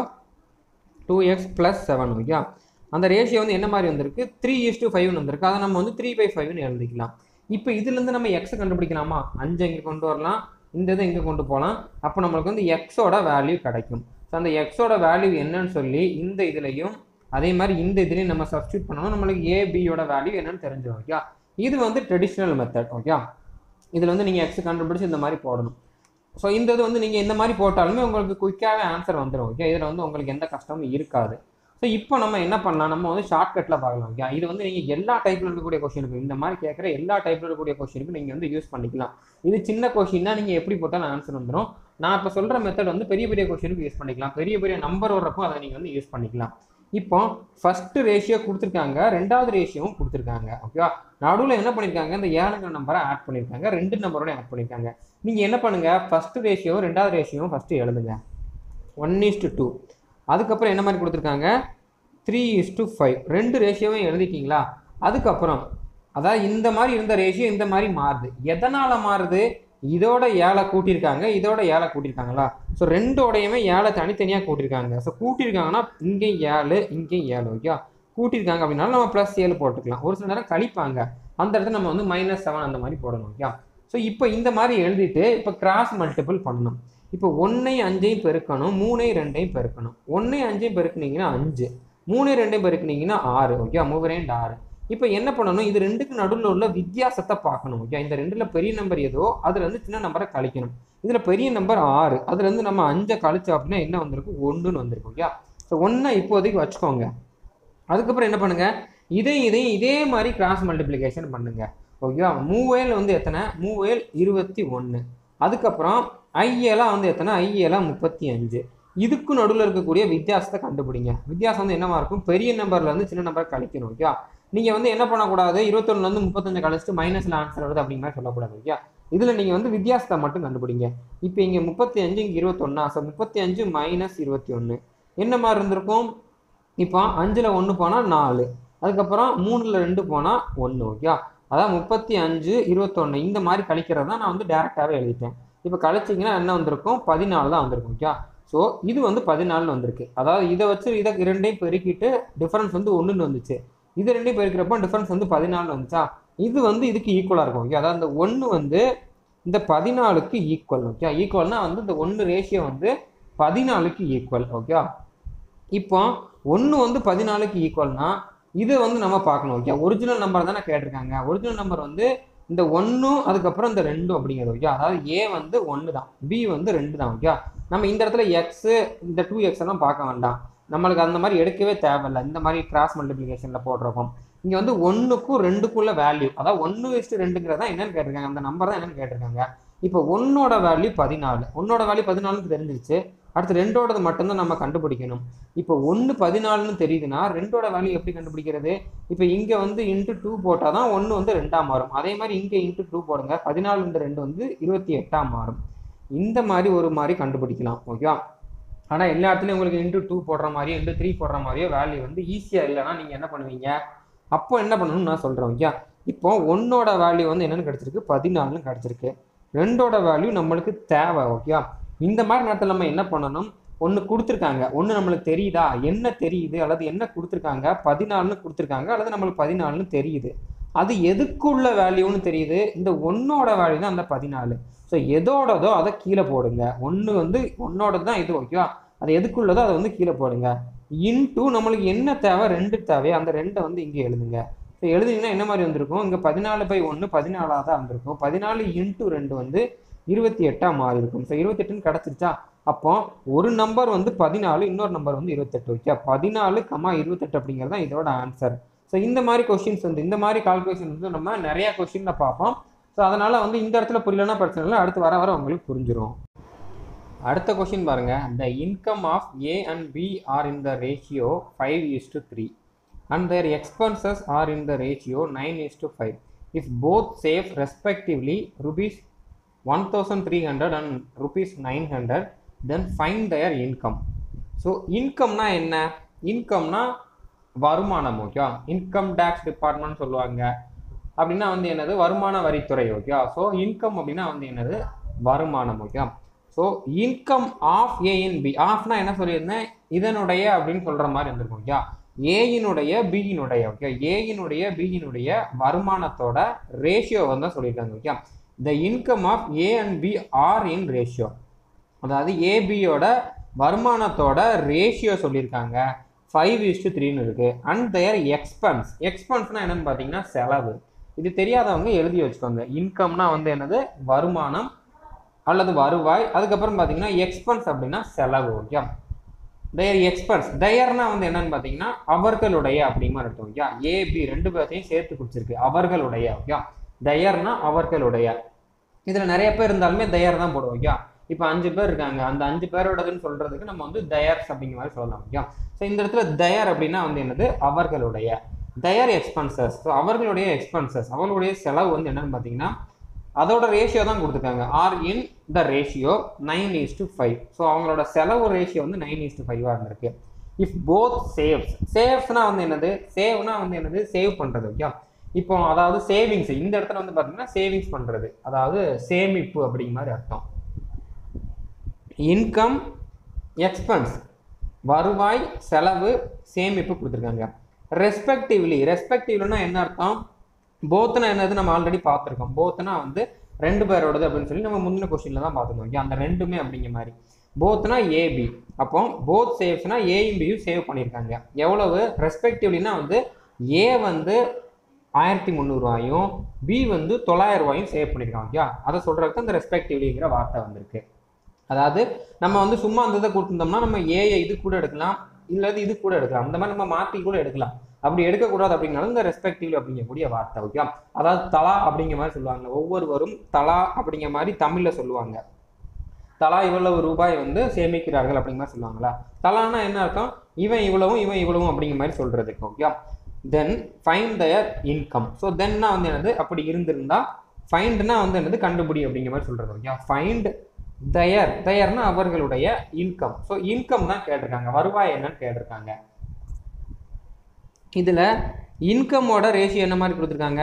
two x plus seven okay அந்த ரேஷியோ வந்து என்ன மாதிரி வந்திருக்கு த்ரீ இஸ் டூ ஃபைவ்னு வந்திருக்கு அதை நம்ம வந்து த்ரீ பை ஃபைவ்னு எழுதிக்கலாம் இப்போ இதுலேருந்து நம்ம எக்ஸை கண்டுபிடிக்கலாமா அஞ்சு இங்கே கொண்டு வரலாம் இந்த இதை இங்கே கொண்டு போகலாம் அப்போ நம்மளுக்கு வந்து எக்ஸோட வேல்யூ கிடைக்கும் ஸோ அந்த எக்ஸோட வேல்யூ என்னன்னு சொல்லி இந்த இதுலையும் அதே மாதிரி இந்த இதுலையும் நம்ம சப்ஸ்டியூட் பண்ணணும் நம்மளுக்கு ஏபியோட வேல்யூ என்னன்னு தெரிஞ்சிடும் ஓகே இது வந்து ட்ரெடிஷ்னல் மெத்தட் ஓகே இதில் வந்து நீங்கள் எக்ஸ் கண்டுபிடிச்சி இந்த மாதிரி போடணும் ஸோ இந்த இது வந்து நீங்கள் இந்த மாதிரி போட்டாலுமே உங்களுக்கு குயிக்காகவே ஆன்சர் வந்துடும் ஓகே இதில் வந்து உங்களுக்கு எந்த கஷ்டமும் இருக்காது ஸோ இப்போ நம்ம என்ன பண்ணலாம் நம்ம வந்து ஷார்ட்கட்டில் பார்க்கலாம் ஓகே இது வந்து நீங்கள் எல்லா டைப்பில் இருக்கக்கூடிய கொஷினுக்கு இந்த மாதிரி கேட்குற எல்லா டைப்பில் இருக்கக்கூடிய கொஷினுக்கு நீங்கள் வந்து யூஸ் பண்ணிக்கலாம் இது சின்ன கொஷின்னா நீங்கள் எப்படி போட்டாலும் ஆன்சர் வந்துடும் நான் இப்போ சொல்கிற மெத்தட் வந்து பெரிய பெரிய கொஷினுக்கு யூஸ் பண்ணிக்கலாம் பெரிய பெரிய நம்பர் வர்றப்போ அதை நீங்கள் வந்து யூஸ் பண்ணிக்கலாம் இப்போ ஃபர்ஸ்ட் ரேஷியோ கொடுத்துருக்காங்க ரெண்டாவது ரேஷியோவும் கொடுத்துருக்காங்க ஓகேவா நடுவில் என்ன பண்ணியிருக்காங்க இந்த ஏழுங்கிற நம்பரை ஆட் பண்ணியிருக்காங்க ரெண்டு நம்பரோட ஆட் பண்ணியிருக்காங்க நீங்கள் என்ன பண்ணுங்கள் ஃபர்ஸ்ட் ரேஷியோவும் ரெண்டாவது ரேஷியோவும் ஃபஸ்ட்டு எழுதுங்க ஒன் இஸ்டு டூ அதுக்கப்புறம் என்ன மாதிரி கொடுத்துருக்காங்க த்ரீ இஸ்டு ஃபைவ் ரெண்டு ரேஷியோவும் எழுதிட்டீங்களா அதுக்கப்புறம் அதாவது இந்த மாதிரி இருந்த ரேஷியோ இந்த மாதிரி மாறுது எதனால் மாறுது இதோட ஏழை கூட்டியிருக்காங்க இதோட ஏழை கூட்டியிருக்காங்களா ஸோ ரெண்டோடையுமே ஏழை தனித்தனியாக கூட்டியிருக்காங்க ஸோ கூட்டியிருக்காங்கன்னா இங்கே ஏழு இங்கே ஏழு ஓகே கூட்டியிருக்காங்க அப்படின்னாலும் நம்ம ப்ளஸ் ஏழு போட்டுக்கலாம் ஒரு சில நேரம் கழிப்பாங்க அந்த இடத்துல நம்ம வந்து மைனஸ் செவன் அந்த மாதிரி போடணும் ஓகே ஸோ இப்போ இந்த மாதிரி எழுதிட்டு இப்போ கிராஸ் மல்டிபிள் பண்ணணும் இப்போ ஒன்றையும் அஞ்சையும் பெருக்கணும் மூணையும் ரெண்டையும் பெருக்கணும் ஒன்றையும் அஞ்சையும் பெருக்குனீங்கன்னா அஞ்சு மூணு ரெண்டையும் பெருக்குனீங்கன்னா ஆறு ஓகே மூணு ரெண்டு ஆறு இப்போ என்ன பண்ணணும் இது ரெண்டுக்கு நடுவில் உள்ள வித்தியாசத்தை பார்க்கணும் ஓகே இந்த ரெண்டில் பெரிய நம்பர் ஏதோ அதில் இருந்து சின்ன நம்பரை கழிக்கணும் இதில் பெரிய நம்பர் ஆறு அதுலேருந்து நம்ம அஞ்சை கழிச்சோம் அப்படின்னா என்ன வந்திருக்கும் ஒன்றுன்னு வந்திருக்கும் ஓகே ஸோ ஒன்றை இப்போதைக்கு வச்சுக்கோங்க அதுக்கப்புறம் என்ன பண்ணுங்க இதையும் இதையும் இதே மாதிரி கிராஸ் மல்டிப்ளிகேஷன் பண்ணுங்க ஓகேவா மூவேல் வந்து எத்தனை மூவேல் இருபத்தி ஒன்று அதுக்கப்புறம் ஐஏலாம் வந்து எத்தனை ஐஏலாம் முப்பத்தி அஞ்சு இதுக்கு நடுவில் இருக்கக்கூடிய வித்தியாசத்தை கண்டுபிடிங்க வித்தியாசம் வந்து என்னவா இருக்கும் பெரிய நம்பர்ல இருந்து சின்ன நம்பர் கழிக்கணும் ஓகே நீங்கள் வந்து என்ன பண்ணக்கூடாது இருபத்தொன்னுலேருந்து முப்பத்தஞ்சு கழிச்சிட்டு மைனஸில் ஆன்சர் வருது அப்படிங்கிற மாதிரி சொல்லக்கூடாது ஓகே இதில் நீங்கள் வந்து வித்தியாசத்தை மட்டும் கண்டுபிடிங்க இப்போ இங்கே முப்பத்தி அஞ்சு இங்கே இருபத்தொன்னா ஸோ முப்பத்தி அஞ்சு மைனஸ் இருபத்தி ஒன்று என்ன மாதிரி இருந்திருக்கும் இப்போ அஞ்சில் ஒன்று போனால் நாலு அதுக்கப்புறம் மூணில் ரெண்டு போனால் ஒன்று ஓகே அதான் முப்பத்தி அஞ்சு இருபத்தொன்று இந்த மாதிரி கழிக்கிறது தான் நான் வந்து டேரெக்டாகவே எழுதிட்டேன் இப்போ கழிச்சிங்கன்னா என்ன வந்திருக்கும் பதினாலு தான் வந்திருக்கும் ஓகே ஸோ இது வந்து பதினாலுன்னு வந்திருக்கு அதாவது இதை வச்சு இதை இரண்டையும் பெருக்கிட்டு டிஃபரன்ஸ் வந்து ஒன்றுன்னு வந்துச்சு இது ரெண்டையும் பெருக்கிறப்போ டிஃபரன்ஸ் வந்து பதினாலு வந்துச்சா இது வந்து இதுக்கு ஈக்குவலாக இருக்கும் ஓகே அதாவது அந்த ஒன்று வந்து இந்த பதினாலுக்கு ஈக்குவல் ஓகே ஈக்குவல்னா வந்து இந்த ஒன்று ரேஷியோ வந்து பதினாலுக்கு ஈக்குவல் ஓகே இப்போ ஒன்று வந்து பதினாலுக்கு ஈக்குவல்னா இதை வந்து நம்ம பார்க்கணும் ஓகே ஒரிஜினல் நம்பர் தானே கேட்டிருக்காங்க ஒரிஜினல் நம்பர் வந்து இந்த ஒன்றும் அதுக்கப்புறம் இந்த ரெண்டும் அப்படிங்கிறது ஓகே அதாவது ஏ வந்து ஒன்று தான் பி வந்து ரெண்டு தான் ஓகே நம்ம இந்த இடத்துல எக்ஸு இந்த டூ எக்ஸ் எல்லாம் பார்க்க வேண்டாம் நம்மளுக்கு அந்த மாதிரி எடுக்கவே தேவையில்லை இந்த மாதிரி கிராஸ் மல்டிப்ளிகேஷனில் போடுறப்போம் இங்கே வந்து ஒன்றுக்கும் ரெண்டுக்குள்ள வேல்யூ அதாவது ஒன்று வச்சுட்டு ரெண்டுங்கிறது தான் என்னன்னு கேட்டிருக்காங்க அந்த நம்பர் தான் என்னன்னு கேட்டிருக்காங்க இப்போ ஒன்னோட வேல்யூ பதினாலு ஒன்னோட வேல்யூ பதினாலுன்னு தெரிஞ்சிருச்சு அடுத்து ரெண்டோடது மட்டும்தான் நம்ம கண்டுபிடிக்கணும் இப்போ ஒன்று பதினாலுன்னு தெரியுதுன்னா ரெண்டோட வேல்யூ எப்படி கண்டுபிடிக்கிறது இப்போ இங்கே வந்து இன்ட்டு டூ போட்டால் தான் ஒன்று வந்து ரெண்டாம் மாறும் அதே மாதிரி இங்கே இன்ட்டு டூ போடுங்க பதினாலு இன்ட்டு ரெண்டு வந்து இருபத்தி எட்டாம் மாறும் இந்த மாதிரி ஒரு மாதிரி கண்டுபிடிக்கலாம் ஓகேவா ஆனால் எல்லா இடத்துலையும் உங்களுக்கு இன்ட்டு டூ போடுற மாதிரியோ இன்ட்டு த்ரீ போடுற மாதிரியோ வேல்யூ வந்து ஈஸியாக இல்லைன்னா நீங்கள் என்ன பண்ணுவீங்க அப்போ என்ன பண்ணணும்னு நான் சொல்கிறேன் ஓகே இப்போ ஒன்னோட வேல்யூ வந்து என்னென்னு கிடச்சிருக்கு பதினாலுன்னு கிடச்சிருக்கு ரெண்டோட வேல்யூ நம்மளுக்கு தேவை ஓகே இந்த மாதிரி நேரத்தில் நம்ம என்ன பண்ணணும் ஒன்று கொடுத்துருக்காங்க ஒன்று நம்மளுக்கு தெரியுதா என்ன தெரியுது அல்லது என்ன கொடுத்துருக்காங்க பதினாலுன்னு கொடுத்துருக்காங்க அல்லது நம்மளுக்கு பதினாலுன்னு தெரியுது அது எதுக்குள்ள வேல்யூன்னு தெரியுது இந்த ஒன்னோட வேல்யூ தான் அந்த பதினாலு ஸோ எதோடதோ அதை கீழே போடுங்க ஒன்று வந்து ஒன்னோடது தான் இது ஓகேவா அது எதுக்குள்ளதோ அதை வந்து கீழே போடுங்க இன்டூ நம்மளுக்கு என்ன தேவை ரெண்டு தேவை அந்த ரெண்டை வந்து இங்கே எழுதுங்க ஸோ எழுதுனீங்கன்னா என்ன மாதிரி வந்திருக்கும் இங்கே பதினாலு பை ஒன்று பதினாலாக தான் வந்திருக்கும் பதினாலு இன்ட்டு ரெண்டு வந்து இருபத்தி எட்டாக மாறி இருக்கும் ஸோ இருபத்தெட்டுன்னு கிடச்சிருச்சா அப்போ ஒரு நம்பர் வந்து பதினாலு இன்னொரு நம்பர் வந்து இருபத்தெட்டு ஓகே பதினாலு கமா இருபத்தெட்டு அப்படிங்கிறது தான் இதோட ஆன்சர் ஸோ இந்த மாதிரி கொஷின்ஸ் வந்து இந்த மாதிரி கால்குலேஷன் வந்து நம்ம நிறைய கொஷினில் பார்ப்போம் ஸோ அதனால் வந்து இந்த இடத்துல புரியலன்னா பிரச்சனை இல்லை அடுத்து வர வர உங்களுக்கு புரிஞ்சிடும் அடுத்த கொஷின் பாருங்க the income of A and B are in the ratio five is to three and their expenses are in the ratio nine is to five if both save respectively rupees one thousand three hundred and rupees nine hundred then find their income so இன்கம்னா என்ன இன்கம்னா வருமானம் okay income tax department சொல்லுவாங்க அப்படின்னா வந்து என்னது வருமான வரித்துறை ஓகே ஸோ இன்கம் அப்படின்னா வந்து என்னது வருமானம் okay so income of A and B ஆஃப்னா என்ன சொல்லியிருந்தேன் இதனுடைய அப்படின்னு சொல்கிற மாதிரி இருந்திருக்கும் ஓகே ஏயினுடைய பியினுடைய ஓகே ஏயினுடைய பியினுடைய வருமானத்தோட ரேஷியோ வந்து சொல்லியிருக்காங்க okay the income of A and B are in ratio அதாவது ஏபியோட வருமானத்தோட ரேஷியோ சொல்லியிருக்காங்க ஃபைவ் இஸ்டு த்ரீன்னு இருக்குது அண்ட் தேர் எக்ஸ்பென்ஸ் எக்ஸ்பென்ஸ்னால் என்னென்னு பார்த்தீங்கன்னா செலவு இது தெரியாதவங்க எழுதி வச்சுக்கோங்க இன்கம்னா வந்து என்னது வருமானம் அல்லது வருவாய் அதுக்கப்புறம் பார்த்தீங்கன்னா எக்ஸ்பென்ஸ் அப்படின்னா செலவு ஓகே தயர் எக்ஸ்பென்ஸ் தயர்னா வந்து என்னன்னு பார்த்தீங்கன்னா அவர்களுடைய அப்படிங்கிற அர்த்தம் ஓகே ஏபி ரெண்டு பேர்த்தையும் சேர்த்து குடிச்சிருக்கு அவர்களுடைய ஓகே தயர்னா அவர்களுடைய இதில் நிறைய பேர் இருந்தாலுமே தயர் தான் போடுவோம் ஓகே இப்போ அஞ்சு பேர் இருக்காங்க அந்த அஞ்சு பேரோடதுன்னு சொல்றதுக்கு நம்ம வந்து தயர்ஸ் அப்படிங்கிற மாதிரி சொல்லலாம் ஓகே ஸோ இந்த இடத்துல தயர் அப்படின்னா வந்து என்னது அவர்களுடைய தயர் எக்ஸ்பென்சஸ் ஸோ அவர்களுடைய எக்ஸ்பென்சஸ் அவர்களுடைய செலவு வந்து என்னன்னு பார்த்தீங்கன்னா அதோட ரேஷியோ தான் கொடுத்துருக்காங்க are in the ratio nine is to five so அவங்களோட செலவு ரேஷியோ வந்து நைன் இஸ் டு ஃபைவாக இருந்திருக்கு இஃப் போத் சேவ்ஸ் சேவ்ஸ்னா வந்து என்னது சேவ்னா வந்து என்னது சேவ் பண்ணுறது ஓகே இப்போ அதாவது சேவிங்ஸ் இந்த இடத்துல வந்து பார்த்தீங்கன்னா சேவிங்ஸ் பண்ணுறது அதாவது சேமிப்பு அப்படிங்கிற மாதிரி அர்த்தம் இன்கம் எக்ஸ்பென்ஸ் வருவாய் செலவு சேமிப்பு கொடுத்துருக்காங்க ரெஸ்பெக்டிவ்லி ரெஸ்பெக்டிவ்லினா என்ன அர்த்தம் போத்துனா என்னது நம்ம ஆல்ரெடி பார்த்துருக்கோம் போத்துனா வந்து ரெண்டு பேரோடது அப்படின்னு சொல்லி நம்ம முந்தின கொஸ்டின்ல தான் பார்த்துருக்கோம் அந்த ரெண்டுமே அப்படிங்கிற மாதிரி போத்னா ஏபி அப்போ போத் சேவ்ஸ்னா ஏயும் பியும் சேவ் பண்ணியிருக்காங்க எவ்வளவு ரெஸ்பெக்டிவ்லினா வந்து ஏ வந்து ஆயிரத்தி முந்நூறுவாயும் பி வந்து தொள்ளாயிரம் ரூபாயும் சேவ் பண்ணியிருக்காங்க ஓகே அதை சொல்றதுக்கு அந்த ரெஸ்பெக்டிவ்லிங்கிற வார்த்தை வந்திருக்கு அதாவது நம்ம வந்து சும்மா அந்த இதை கொடுத்துருந்தோம்னா நம்ம ஏஐ இது கூட எடுக்கலாம் இல்லை இது கூட எடுக்கலாம் அந்த மாதிரி நம்ம மாற்றி கூட எடுக்கலாம் அப்படி எடுக்கக்கூடாது அப்படின்னாலும் இந்த ரெஸ்பெக்டிவ்லி அப்படிங்கக்கூடிய வார்த்தை ஓகே அதாவது தலா அப்படிங்கிற மாதிரி சொல்லுவாங்க ஒவ்வொருவரும் தலா அப்படிங்கிற மாதிரி தமிழில் சொல்லுவாங்க தலா இவ்வளவு ரூபாய் வந்து சேமிக்கிறார்கள் அப்படிங்கிற மாதிரி சொல்லுவாங்களா தலான்னா என்ன அர்த்தம் இவன் இவ்வளவும் இவன் இவ்வளவும் அப்படிங்கிற மாதிரி சொல்றதுக்கு okay then find their income so தென்னா வந்து என்னது அப்படி இருந்திருந்தா ஃபைண்ட்னா வந்து என்னது கண்டுபிடி அப்படிங்கிற மாதிரி சொல்றது ஓகே ஃபைண்ட் தயர் தயர்னா அவர்களுடைய இன்கம் ஸோ இன்கம் தான் கேட்டிருக்காங்க வருவாய் என்னன்னு கேட்டிருக்காங்க இதுல இன்கமோட ரேஷியோ என்ன மாதிரி கொடுத்துருக்காங்க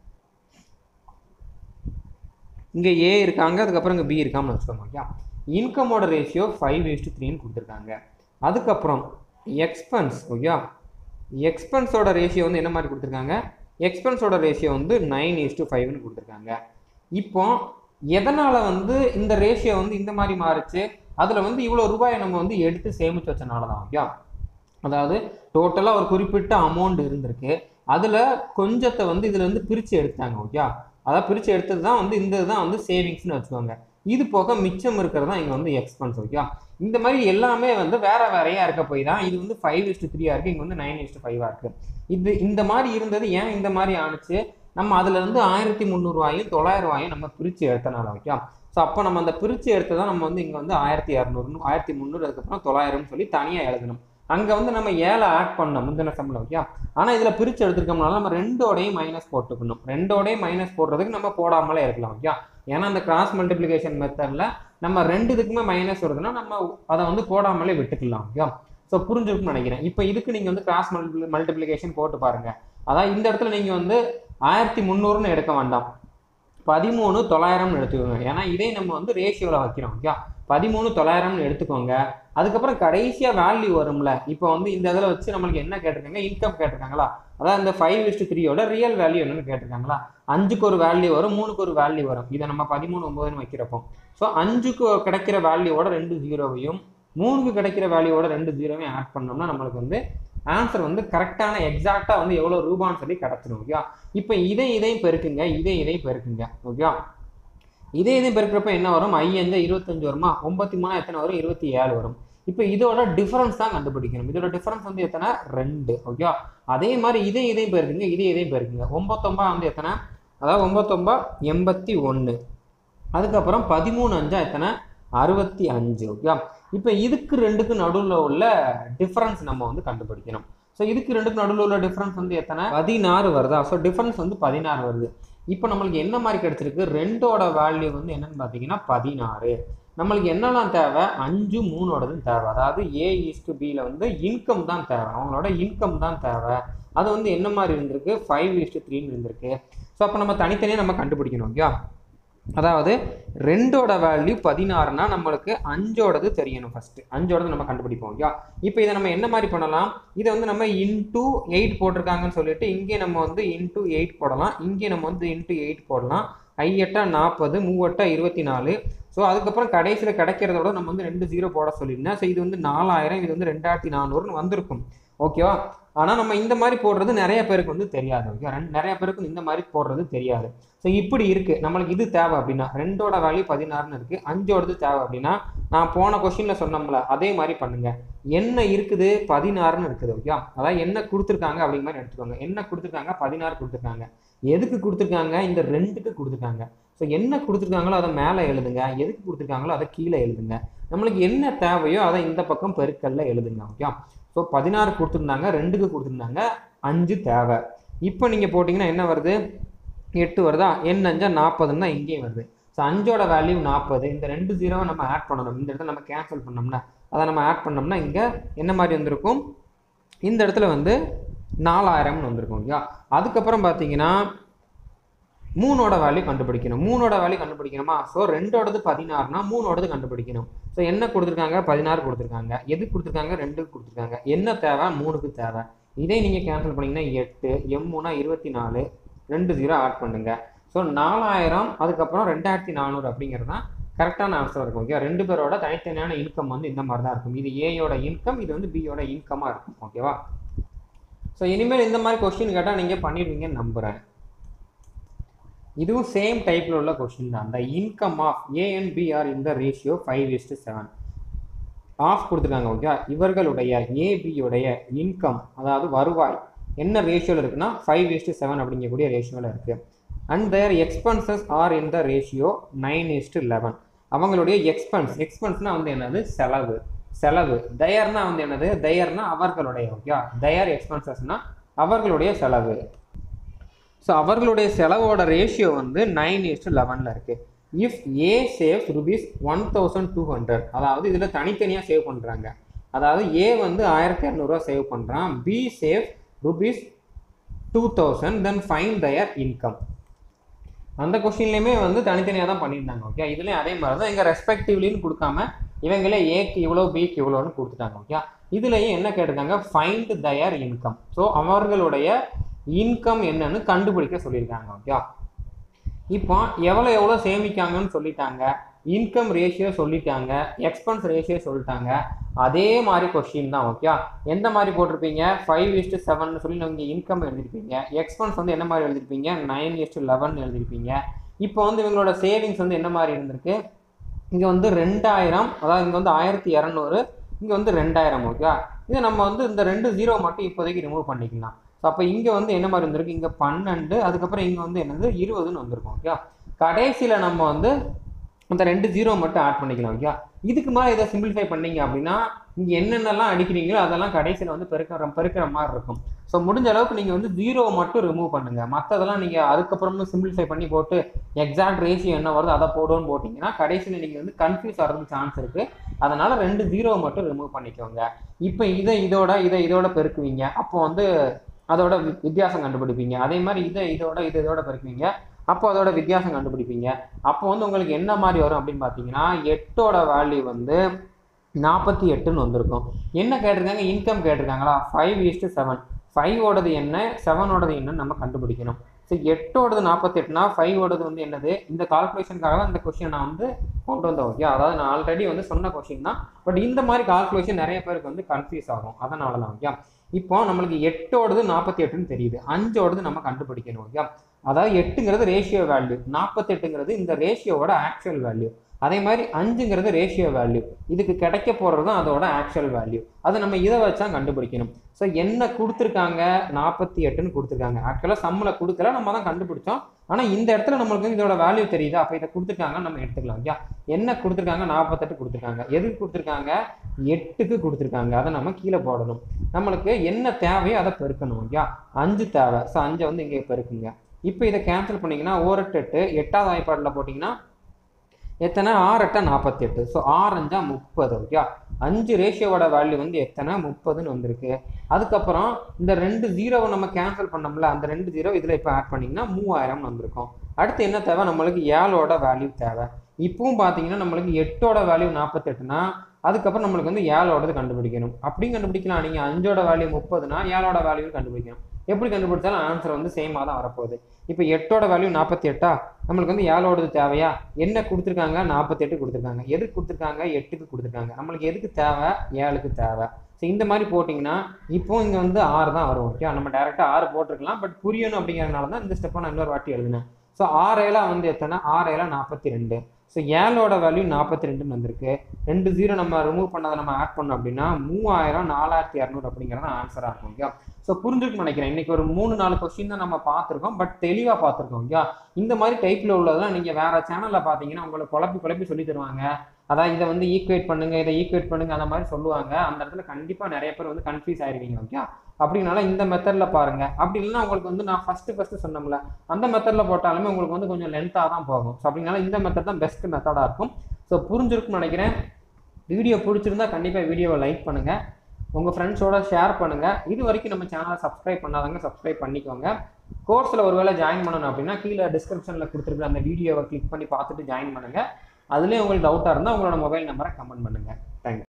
இங்க ஏ இருக்காங்க அதுக்கப்புறம் இங்க பி இருக்காமனு வச்சுக்கோங்க ஓகே இன்கமோட ரேஷியோ ஃபைவ் இஸ்டு த்ரீன்னு கொடுத்துருக்காங்க அதுக்கப்புறம் எக்ஸ்பென்ஸ் ஓகே எக்ஸ்பென்ஸோட ரேஷியோ வந்து என்ன மாதிரி கொடுத்துருக்காங்க எக்ஸ்பென்ஸோட ரேஷியோ வந்து நைன் இஸ்டு ஃபைவ்னு கொடுத்துருக்காங்க இப்போ எதனால் வந்து இந்த ரேஷியோ வந்து இந்த மாதிரி மாறுச்சு அதில் வந்து இவ்வளோ ரூபாயை நம்ம வந்து எடுத்து சேமித்து வச்சனால தான் ஓகே அதாவது டோட்டலாக ஒரு குறிப்பிட்ட அமௌண்ட் இருந்திருக்கு அதில் கொஞ்சத்தை வந்து இதில் வந்து பிரித்து எடுத்தாங்க ஓகே அதாவது பிரித்து எடுத்தது தான் வந்து இந்த இதுதான் வந்து சேவிங்ஸ்னு வச்சுக்கோங்க இது போக மிச்சம் இருக்கிறது தான் இங்கே வந்து எக்ஸ்பென்ஸ் ஓகே இந்த மாதிரி எல்லாமே வந்து வேற வேறையா இருக்க போய் தான் இது வந்து ஃபைவ் இஸ்டு த்ரீயா இருக்கு இங்கே வந்து நைன் இஸ்டு ஃபைவா இருக்கு இது இந்த மாதிரி இருந்தது ஏன் இந்த மாதிரி ஆணுச்சு நம்ம அதுல இருந்து ஆயிரத்தி முந்நூறுவாயும் தொள்ளாயிரம் ரூபாயும் நம்ம பிரித்து எடுத்தனால ஓகே ஸோ அப்போ நம்ம அந்த பிரித்து எடுத்ததான் நம்ம வந்து இங்கே வந்து ஆயிரத்தி இரநூறு ஆயிரத்தி முந்நூறு அதுக்கப்புறம் தொள்ளாயிரம்னு சொல்லி தனியாக எழுதணும் அங்கே வந்து நம்ம ஏழை ஆட் பண்ணோம் முந்தின சம்பளம் ஓகே ஆனால் இதில் பிரித்து எடுத்துருக்கோம்னால நம்ம ரெண்டோடையும் மைனஸ் போட்டுக்கணும் ரெண்டோடையும் மைனஸ் போடுறதுக்கு நம்ம போடாமலே இருக்கலாம் ஓகே ஏன்னா அந்த கிராஸ் மல்டிப்ளிகேஷன் மெத்தடில் நம்ம ரெண்டு இதுக்குமே மைனஸ் வருதுன்னா நம்ம அதை வந்து போடாமலே விட்டுக்கலாம் ஓகே ஸோ புரிஞ்சிருக்கும்னு நினைக்கிறேன் இப்போ இதுக்கு நீங்கள் வந்து கிராஸ் மல்டி மல்டிப்ளிகேஷன் போட்டு பாருங்க அதான் இந்த இடத்துல நீங்கள் வந்து ஆயிரத்தி முந்நூறுன்னு எடுக்க வேண்டாம் பதிமூணு தொள்ளாயிரம்னு எடுத்துக்கோங்க ஏன்னா இதே நம்ம வந்து ரேஷியோவில் வைக்கிறோம் ஓகே பதிமூணு தொள்ளாயிரம்னு எடுத்துக்கோங்க அதுக்கப்புறம் கடைசியாக வேல்யூ வரும்ல இப்போ வந்து இந்த இதில் வச்சு நம்மளுக்கு என்ன கேட்டிருக்காங்க இன்கம் கேட்டிருக்காங்களா அதான் இந்த ஃபைவ் இஸ்டு த்ரீயோட ரியல் வேல்யூ என்னன்னு கேட்டிருக்காங்களா அஞ்சுக்கு ஒரு வேல்யூ வரும் மூணுக்கு ஒரு வேல்யூ வரும் இதை நம்ம பதிமூணு ஒன்பதுன்னு வைக்கிறப்போ ஸோ அஞ்சுக்கு கிடைக்கிற வேல்யூவோட ரெண்டு ஜீரோவையும் மூணுக்கு கிடைக்கிற வேல்யூவோட ரெண்டு ஜீரோவையும் ஆட் பண்ணோம்னா நம்மளுக்கு வந்து ஆன்சர் வந்து கரெக்டான எக்ஸாக்டாக வந்து எவ்வளோ ரூபான்னு சொல்லி கிடச்சிடும் ஓகே இப்போ இதை இதையும் பெருக்குங்க இதை இதையும் பெருக்குங்க ஓகே இதே இதையும் பெருக்கிறப்ப என்ன வரும் ஐயஞ்சு இருபத்தஞ்சு வருமா ஒன்பத்தி மூணா எத்தனை வரும் இருபத்தி ஏழு வரும் இப்போ இதோட டிஃபரன்ஸ் தான் கண்டுபிடிக்கணும் இதோட டிஃபரன்ஸ் வந்து எத்தனை ரெண்டு ஓகே அதே மாதிரி இதே இதையும் பெருக்குங்க இதே இதையும் பெருக்குங்க ஒன்பத்தொம்பா வந்து எத்தனை அதாவது ஒன்பத்தொம்பா எண்பத்தி ஒன்று அதுக்கப்புறம் பதிமூணு அஞ்சா எத்தனை அறுபத்தி அஞ்சு ஓகே இப்போ இதுக்கு ரெண்டுக்கு நடுவில் உள்ள டிஃபரன்ஸ் நம்ம வந்து கண்டுபிடிக்கணும் ஸோ இதுக்கு ரெண்டுக்கு நடுவில் உள்ள டிஃபரன்ஸ் வந்து எத்தனை பதினாறு வருதா ஸோ டிஃபரன்ஸ் வந்து பதினாறு வருது இப்போ நம்மளுக்கு என்ன மாதிரி கிடைச்சிருக்கு ரெண்டோட வேல்யூ வந்து என்னன்னு பார்த்தீங்கன்னா பதினாறு நம்மளுக்கு என்னெல்லாம் தேவை அஞ்சு மூணோடதும் தேவை அதாவது ஏ ஈஸ்டு பியில் வந்து இன்கம் தான் தேவை அவங்களோட இன்கம் தான் தேவை அது வந்து என்ன மாதிரி இருந்திருக்கு ஃபைவ் ஈஸ்டு த்ரீன்னு இருந்திருக்கு ஸோ அப்போ நம்ம தனித்தனியாக நம்ம கண்டுபிடிக்கணும் ஓகே அதாவது ரெண்டோட வேல்யூ பதினாறுனா நம்மளுக்கு அஞ்சோடது தெரியணும் ஃபர்ஸ்ட் அஞ்சோடது நம்ம கண்டுபிடிப்போம் ஓகே இப்போ இதை நம்ம என்ன மாதிரி பண்ணலாம் இதை வந்து நம்ம இன்டூ எயிட் போட்டிருக்காங்கன்னு சொல்லிட்டு இங்கே நம்ம வந்து இன்டூ எயிட் போடலாம் இங்கே நம்ம வந்து இன்டூ எயிட் போடலாம் ஐஎட்டா நாற்பது மூவட்டா இருபத்தி நாலு ஸோ அதுக்கப்புறம் கடைசியில் கிடைக்கிறதோட நம்ம வந்து ரெண்டு ஜீரோ போட சொல்லியிருந்தேன் ஸோ இது வந்து நாலாயிரம் இது வந்து ரெண்டாயிரத்தி நானூறுன்னு வந்திருக்கும் ஓகேவா ஆனால் நம்ம இந்த மாதிரி போடுறது நிறைய பேருக்கு வந்து தெரியாது ஓகே ரெண்டு நிறைய பேருக்கு இந்த மாதிரி போடுறது தெரியாது ஸோ இப்படி இருக்கு நம்மளுக்கு இது தேவை அப்படின்னா ரெண்டோட வேல்யூ பதினாறுன்னு இருக்கு அஞ்சோடது தேவை அப்படின்னா நான் போன கொஸ்டின்ல சொன்னோம்ல அதே மாதிரி பண்ணுங்க என்ன இருக்குது பதினாறுன்னு இருக்குது ஓகே அதாவது என்ன கொடுத்துருக்காங்க அப்படிங்கிற மாதிரி எடுத்துக்கோங்க என்ன கொடுத்துருக்காங்க பதினாறு கொடுத்துருக்காங்க எதுக்கு கொடுத்துருக்காங்க இந்த ரெண்டுக்கு கொடுத்துருக்காங்க ஸோ என்ன கொடுத்துருக்காங்களோ அதை மேலே எழுதுங்க எதுக்கு கொடுத்துருக்காங்களோ அதை கீழே எழுதுங்க நம்மளுக்கு என்ன தேவையோ அதை இந்த பக்கம் பெருக்கல்ல எழுதுங்க ஓகே ஸோ பதினாறு கொடுத்துருந்தாங்க ரெண்டுக்கு கொடுத்துருந்தாங்க அஞ்சு தேவை இப்போ நீங்கள் போட்டிங்கன்னா என்ன வருது எட்டு வருதா எண் அஞ்சா நாற்பதுன்னு தான் இங்கேயும் வருது ஸோ அஞ்சோட வேல்யூ நாற்பது இந்த ரெண்டு ஜீரோவை நம்ம ஆட் பண்ணணும் இந்த இடத்துல நம்ம கேன்சல் பண்ணோம்னா அதை நம்ம ஆட் பண்ணோம்னா இங்கே என்ன மாதிரி வந்திருக்கும் இந்த இடத்துல வந்து நாலாயிரம்னு வந்திருக்கும் ஓகே அதுக்கப்புறம் பார்த்தீங்கன்னா மூணோட வேல்யூ கண்டுபிடிக்கணும் மூணோட வேல்யூ கண்டுபிடிக்கணுமா ஸோ ரெண்டோடது பதினாறுனா மூணோடது கண்டுபிடிக்கணும் ஸோ என்ன கொடுத்துருக்காங்க பதினாறு கொடுத்துருக்காங்க எது கொடுத்துருக்காங்க ரெண்டுக்கு கொடுத்துருக்காங்க என்ன தேவை மூணுக்கு தேவை இதே நீங்கள் கேன்சல் பண்ணீங்கன்னா எட்டு எம் மூணா இருபத்தி நாலு ரெண்டு ஜீரோ ஆட் பண்ணுங்க ஸோ நாலாயிரம் அதுக்கப்புறம் ரெண்டாயிரத்தி நானூறு அப்படிங்கிறது தான் கரெக்டான ஆன்சர் இருக்கும் ஓகே ரெண்டு பேரோட தனித்தனியான இன்கம் வந்து இந்த மாதிரி தான் இருக்கும் இது ஏயோட இன்கம் இது வந்து பியோட இன்கமாக இருக்கும் ஓகேவா ஸோ இனிமேல் இந்த மாதிரி கொஸ்டின் கேட்டால் நீங்கள் பண்ணிடுவீங்கன்னு நம்புகிறேன் இதுவும் சேம் டைப்பில் உள்ள கொஸ்டின் தான் the income of A and B are இந்த ratio five is to seven of கொடுத்துருக்காங்க ஓகே இவர்களுடைய ஏபியுடைய இன்கம் அதாவது வருவாய் என்ன ரேஷியோவில் இருக்குன்னா ஃபைவ் இஸ்டு செவன் அப்படிங்கக்கூடிய ரேஷியோவில் இருக்குது and their expenses are in the ratio nine is to eleven அவங்களுடைய எக்ஸ்பென்ஸ் எக்ஸ்பென்ஸ்னால் வந்து என்னது செலவு செலவு தயர்னா வந்து என்னது தயர்னா அவர்களுடைய ஓகே தயர் எக்ஸ்பென்சஸ்னா அவர்களுடைய செலவு ஸோ அவர்களுடைய செலவோட ரேஷியோ வந்து நைன் இஸ்டு லெவனில் இருக்குது if A saves rupees one thousand two hundred அதாவது இதில் தனித்தனியாக சேவ் பண்ணுறாங்க அதாவது ஏ வந்து ஆயிரத்தி இரநூறுவா சேவ் பண்ணுறான் B save rupees two thousand then find their income அந்த கொஸ்டின்லேயுமே வந்து தனித்தனியாக தான் பண்ணியிருந்தாங்க ஓகே இதுலேயும் அதே மாதிரி தான் எங்கள் ரெஸ்பெக்டிவ்லின்னு கொடுக்காம இவங்களே ஏக்கு இவ்வளோ பிக்கு இவ்வளோன்னு கொடுத்துட்டாங்க ஓகே இதுலேயும் என்ன கேட்டிருக்காங்க ஃபைண்ட் தயர் இன்கம் ஸோ அவர்களுடைய இன்கம் என்னன்னு கண்டுபிடிக்க சொல்லியிருக்காங்க ஓகே இப்போ எவ்வளோ எவ்வளோ சேமிக்காங்கன்னு சொல்லிட்டாங்க இன்கம் ரேஷியோ சொல்லிட்டாங்க எக்ஸ்பென்ஸ் ரேஷியோ சொல்லிட்டாங்க அதே மாதிரி கொஸ்டின் தான் ஓகே எந்த மாதிரி போட்டிருப்பீங்க ஃபைவ் இஸ்ட்டு செவன் சொல்லி நீங்கள் இன்கம் எழுதிருப்பீங்க எக்ஸ்பென்ஸ் வந்து என்ன மாதிரி எழுதிருப்பீங்க நைன் இஸ்ட்டு லெவன் எழுதிருப்பீங்க இப்போ வந்து இவங்களோட சேவிங்ஸ் வந்து என்ன மாதிரி இருந்திருக்கு இங்கே வந்து ரெண்டாயிரம் அதாவது இங்கே வந்து ஆயிரத்தி இரநூறு இங்கே வந்து ரெண்டாயிரம் ஓகே இது நம்ம வந்து இந்த ரெண்டு ஜீரோ மட்டும் இப்போதைக்கு ரிமூவ் பண்ணிக்கலாம் ஸோ அப்போ இங்கே வந்து என்ன மாதிரி இருந்திருக்கு இங்கே பன்னெண்டு அதுக்கப்புறம் இங்கே வந்து என்னது இருபதுன்னு வந்திருக்கும் ஓகே கடைசியில் நம்ம வந்து அந்த ரெண்டு ஜீரோ மட்டும் ஆட் பண்ணிக்கலாம் ஓகே இதுக்கு மேலே இதை சிம்பிளிஃபை பண்ணீங்க அப்படின்னா இங்கே என்னென்னலாம் அடிக்கிறீங்களோ அதெல்லாம் கடைசியில் வந்து பெருக்கிற பெருக்கிற மாதிரி இருக்கும் ஸோ முடிஞ்ச அளவுக்கு நீங்கள் வந்து ஜீரோ மட்டும் ரிமூவ் பண்ணுங்கள் மற்றதெல்லாம் நீங்கள் அதுக்கப்புறமும் சிம்பிளிஃபை பண்ணி போட்டு எக்ஸாக்ட் ரேஷியோ என்ன வருதோ அதை போடுவோன்னு போட்டிங்கன்னா கடைசியில் நீங்கள் வந்து கன்ஃபியூஸ் ஆகிறதுக்கு சான்ஸ் இருக்குது அதனால் ரெண்டு ஜீரோ மட்டும் ரிமூவ் பண்ணிக்கோங்க இப்போ இதை இதோட இதை இதோட பெருக்குவீங்க அப்போ வந்து அதோட வி- வித்தியாசம் கண்டுபிடிப்பீங்க அதே மாதிரி இதை இதோட இது இதோட பெருக்குவீங்க அப்போ அதோட வித்தியாசம் கண்டுபிடிப்பீங்க அப்போ வந்து உங்களுக்கு என்ன மாதிரி வரும் அப்படின்னு பார்த்தீங்கன்னா எட்டோட வேல்யூ வந்து நாற்பத்தி எட்டுன்னு வந்திருக்கும் என்ன கேட்டிருக்காங்க இன்கம் கேட்டிருக்காங்களா ஃபைவ் ஈஸ்ட்டு செவன் ஃபைவோடது என்ன செவனோடது என்னன்னு நம்ம கண்டுபிடிக்கணும் ஸோ எட்டோடது நாற்பத்தெட்டுனா ஃபைவோடது வந்து என்னது இந்த கால்குலேஷனுக்காக தான் இந்த கொஷின் நான் வந்து கொண்டு வந்தேன் ஓகே அதாவது நான் ஆல்ரெடி வந்து சொன்ன கொஷின் தான் பட் இந்த மாதிரி கால்குலேஷன் நிறைய பேருக்கு வந்து கன்ஃபியூஸ் ஆகும் அதனால தான் ஓகே இப்போ நம்மளுக்கு எட்டோடது நாற்பத்தி எட்டுன்னு தெரியுது அஞ்சோடது நம்ம கண்டுபிடிக்கணும் ஓகே அதாவது எட்டுங்கிறது ரேஷியோ வேல்யூ நாற்பத்தெட்டுங்கிறது இந்த ரேஷியோவோட ஆக்சுவல் வேல்யூ அதே மாதிரி அஞ்சுங்கிறது ரேஷியோ வேல்யூ இதுக்கு கிடைக்க போகிறது தான் அதோட ஆக்சுவல் வேல்யூ அதை நம்ம இதை வச்சா கண்டுபிடிக்கணும் ஸோ என்ன கொடுத்துருக்காங்க நாற்பத்தி எட்டுன்னு கொடுத்துருக்காங்க ஆக்சுவலாக சம்மில் கொடுக்கல நம்ம தான் கண்டுபிடிச்சோம் ஆனால் இந்த இடத்துல நம்மளுக்கு வந்து இதோட வேல்யூ தெரியுதா அப்போ இதை கொடுத்துருக்காங்க நம்ம எடுத்துக்கலாம் ஐயா என்ன கொடுத்துருக்காங்க நாற்பத்தெட்டு கொடுத்துருக்காங்க எதுக்கு கொடுத்துருக்காங்க எட்டுக்கு கொடுத்துருக்காங்க அதை நம்ம கீழே போடணும் நம்மளுக்கு என்ன தேவையோ அதை பெருக்கணும் ஐயா அஞ்சு தேவை ஸோ அஞ்சை வந்து இங்கே பெருக்குங்க இப்போ இதை கேன்சல் பண்ணிங்கன்னா ஓரெட்டு எட்டு எட்டாவது வாய்ப்பாடில் போட்டிங்கன்னா எத்தனை ஆறு எட்டா நாற்பத்தி எட்டு ஸோ ஆறு அஞ்சா முப்பது ஓகே அஞ்சு ரேஷியோவோட வேல்யூ வந்து எத்தனை முப்பதுன்னு வந்திருக்கு அதுக்கப்புறம் இந்த ரெண்டு ஜீரோவை நம்ம கேன்சல் பண்ணோம்ல அந்த ரெண்டு ஜீரோ இதில் இப்போ ஆட் பண்ணிங்கன்னா மூவாயிரம்னு வந்திருக்கும் அடுத்து என்ன தேவை நம்மளுக்கு ஏழோட வேல்யூ தேவை இப்பவும் பார்த்தீங்கன்னா நம்மளுக்கு எட்டோட வேல்யூ நாற்பத்தெட்டுனா அதுக்கப்புறம் நம்மளுக்கு வந்து ஏழோடது கண்டுபிடிக்கணும் அப்படியும் கண்டுபிடிக்கலாம் நீங்கள் அஞ்சோட வேல்யூ முப்பதுனா ஏழோட வேல்யூ கண்டுபிடிக்கணும் எப்படி கண்டுபிடிச்சாலும் ஆன்சர் வந்து சேமாக தான் வரப்போகுது இப்போ எட்டோட வேல்யூ நாற்பத்தி எட்டா நம்மளுக்கு வந்து ஏழோடது தேவையா என்ன கொடுத்துருக்காங்க நாற்பத்தி எட்டு கொடுத்துருக்காங்க எதுக்கு கொடுத்துருக்காங்க எட்டுக்கு கொடுத்துருக்காங்க நம்மளுக்கு எதுக்கு தேவை ஏழுக்கு தேவை ஸோ இந்த மாதிரி போட்டிங்கன்னா இப்போ இங்கே வந்து ஆறு தான் வரும் ஓகே நம்ம டேரெக்டாக ஆறு போட்டிருக்கலாம் பட் புரியணும் அப்படிங்கிறதுனால தான் இந்த ஸ்டெப்பை நான் இன்னொரு வாட்டி எழுதினேன் ஸோ ஆறு ஏழா வந்து எத்தனை ஆறு ஏழா நாற்பத்தி ரெண்டு ஸோ ஏழோட வேல்யூ நாற்பத்தி ரெண்டுன்னு வந்திருக்கு ரெண்டு ஜீரோ நம்ம ரிமூவ் பண்ணதை நம்ம ஆட் பண்ணோம் அப்படின்னா மூவாயிரம் நாலாயிரத்தி இரநூறு அப்படிங்கிறது ஆன்சராக இருக்கும் ஓகே ஸோ புரிஞ்சுக்கணும்னு நினைக்கிறேன் இன்னைக்கு ஒரு மூணு நாலு கொஸ்டின் தான் நம்ம பார்த்துருக்கோம் பட் தெளிவாக பார்த்துருக்கோம் ஓகே இந்த மாதிரி டைப்பில் உள்ளதெல்லாம் நீங்கள் வேற சேனலில் பார்த்தீங்கன்னா உங்களை குழப்பி குழப்பி சொல்லி தருவாங்க அதான் இதை வந்து ஈக்குவேட் பண்ணுங்க இதை ஈக்குவேட் பண்ணுங்க அந்த மாதிரி சொல்லுவாங்க அந்த இடத்துல கண்டிப்பாக நிறைய பேர் வந்து கன்ஃபியூஸ் ஆயிருவீங்க ஓகே அப்படினால இந்த மெத்தடில் பாருங்க அப்படி இல்லைன்னா உங்களுக்கு வந்து நான் ஃபஸ்ட்டு ஃபஸ்ட்டு சொன்னோம்ல அந்த மெத்தடில் போட்டாலுமே உங்களுக்கு வந்து கொஞ்சம் லென்த்தாக தான் போகும் ஸோ அப்படினால இந்த மெத்தட் தான் பெஸ்ட் மெத்தடாக இருக்கும் ஸோ புரிஞ்சிருக்கும்னு நினைக்கிறேன் வீடியோ பிடிச்சிருந்தா கண்டிப்பாக வீடியோவை லைக் பண்ணுங்கள் உங்கள் ஃப்ரெண்ட்ஸோட ஷேர் பண்ணுங்கள் இது வரைக்கும் நம்ம சேனலை சப்ஸ்கிரைப் பண்ணாதவங்க சப்ஸ்கிரைப் பண்ணிக்கோங்க கோர்ஸில் ஒருவேளை ஜாயின் பண்ணணும் அப்படின்னா கீழே டிஸ்கிரிப்ஷனில் கொடுத்துருக்குற அந்த வீடியோவை கிளிக் பண்ணி பார்த்துட்டு ஜாயின் பண்ணுங்கள் அதுலேயே உங்களுக்கு டவுட்டாக இருந்தால் உங்களோட மொபைல் நம்பரை கமெண்ட் பண்ணுங்கள் தேங்க்யூ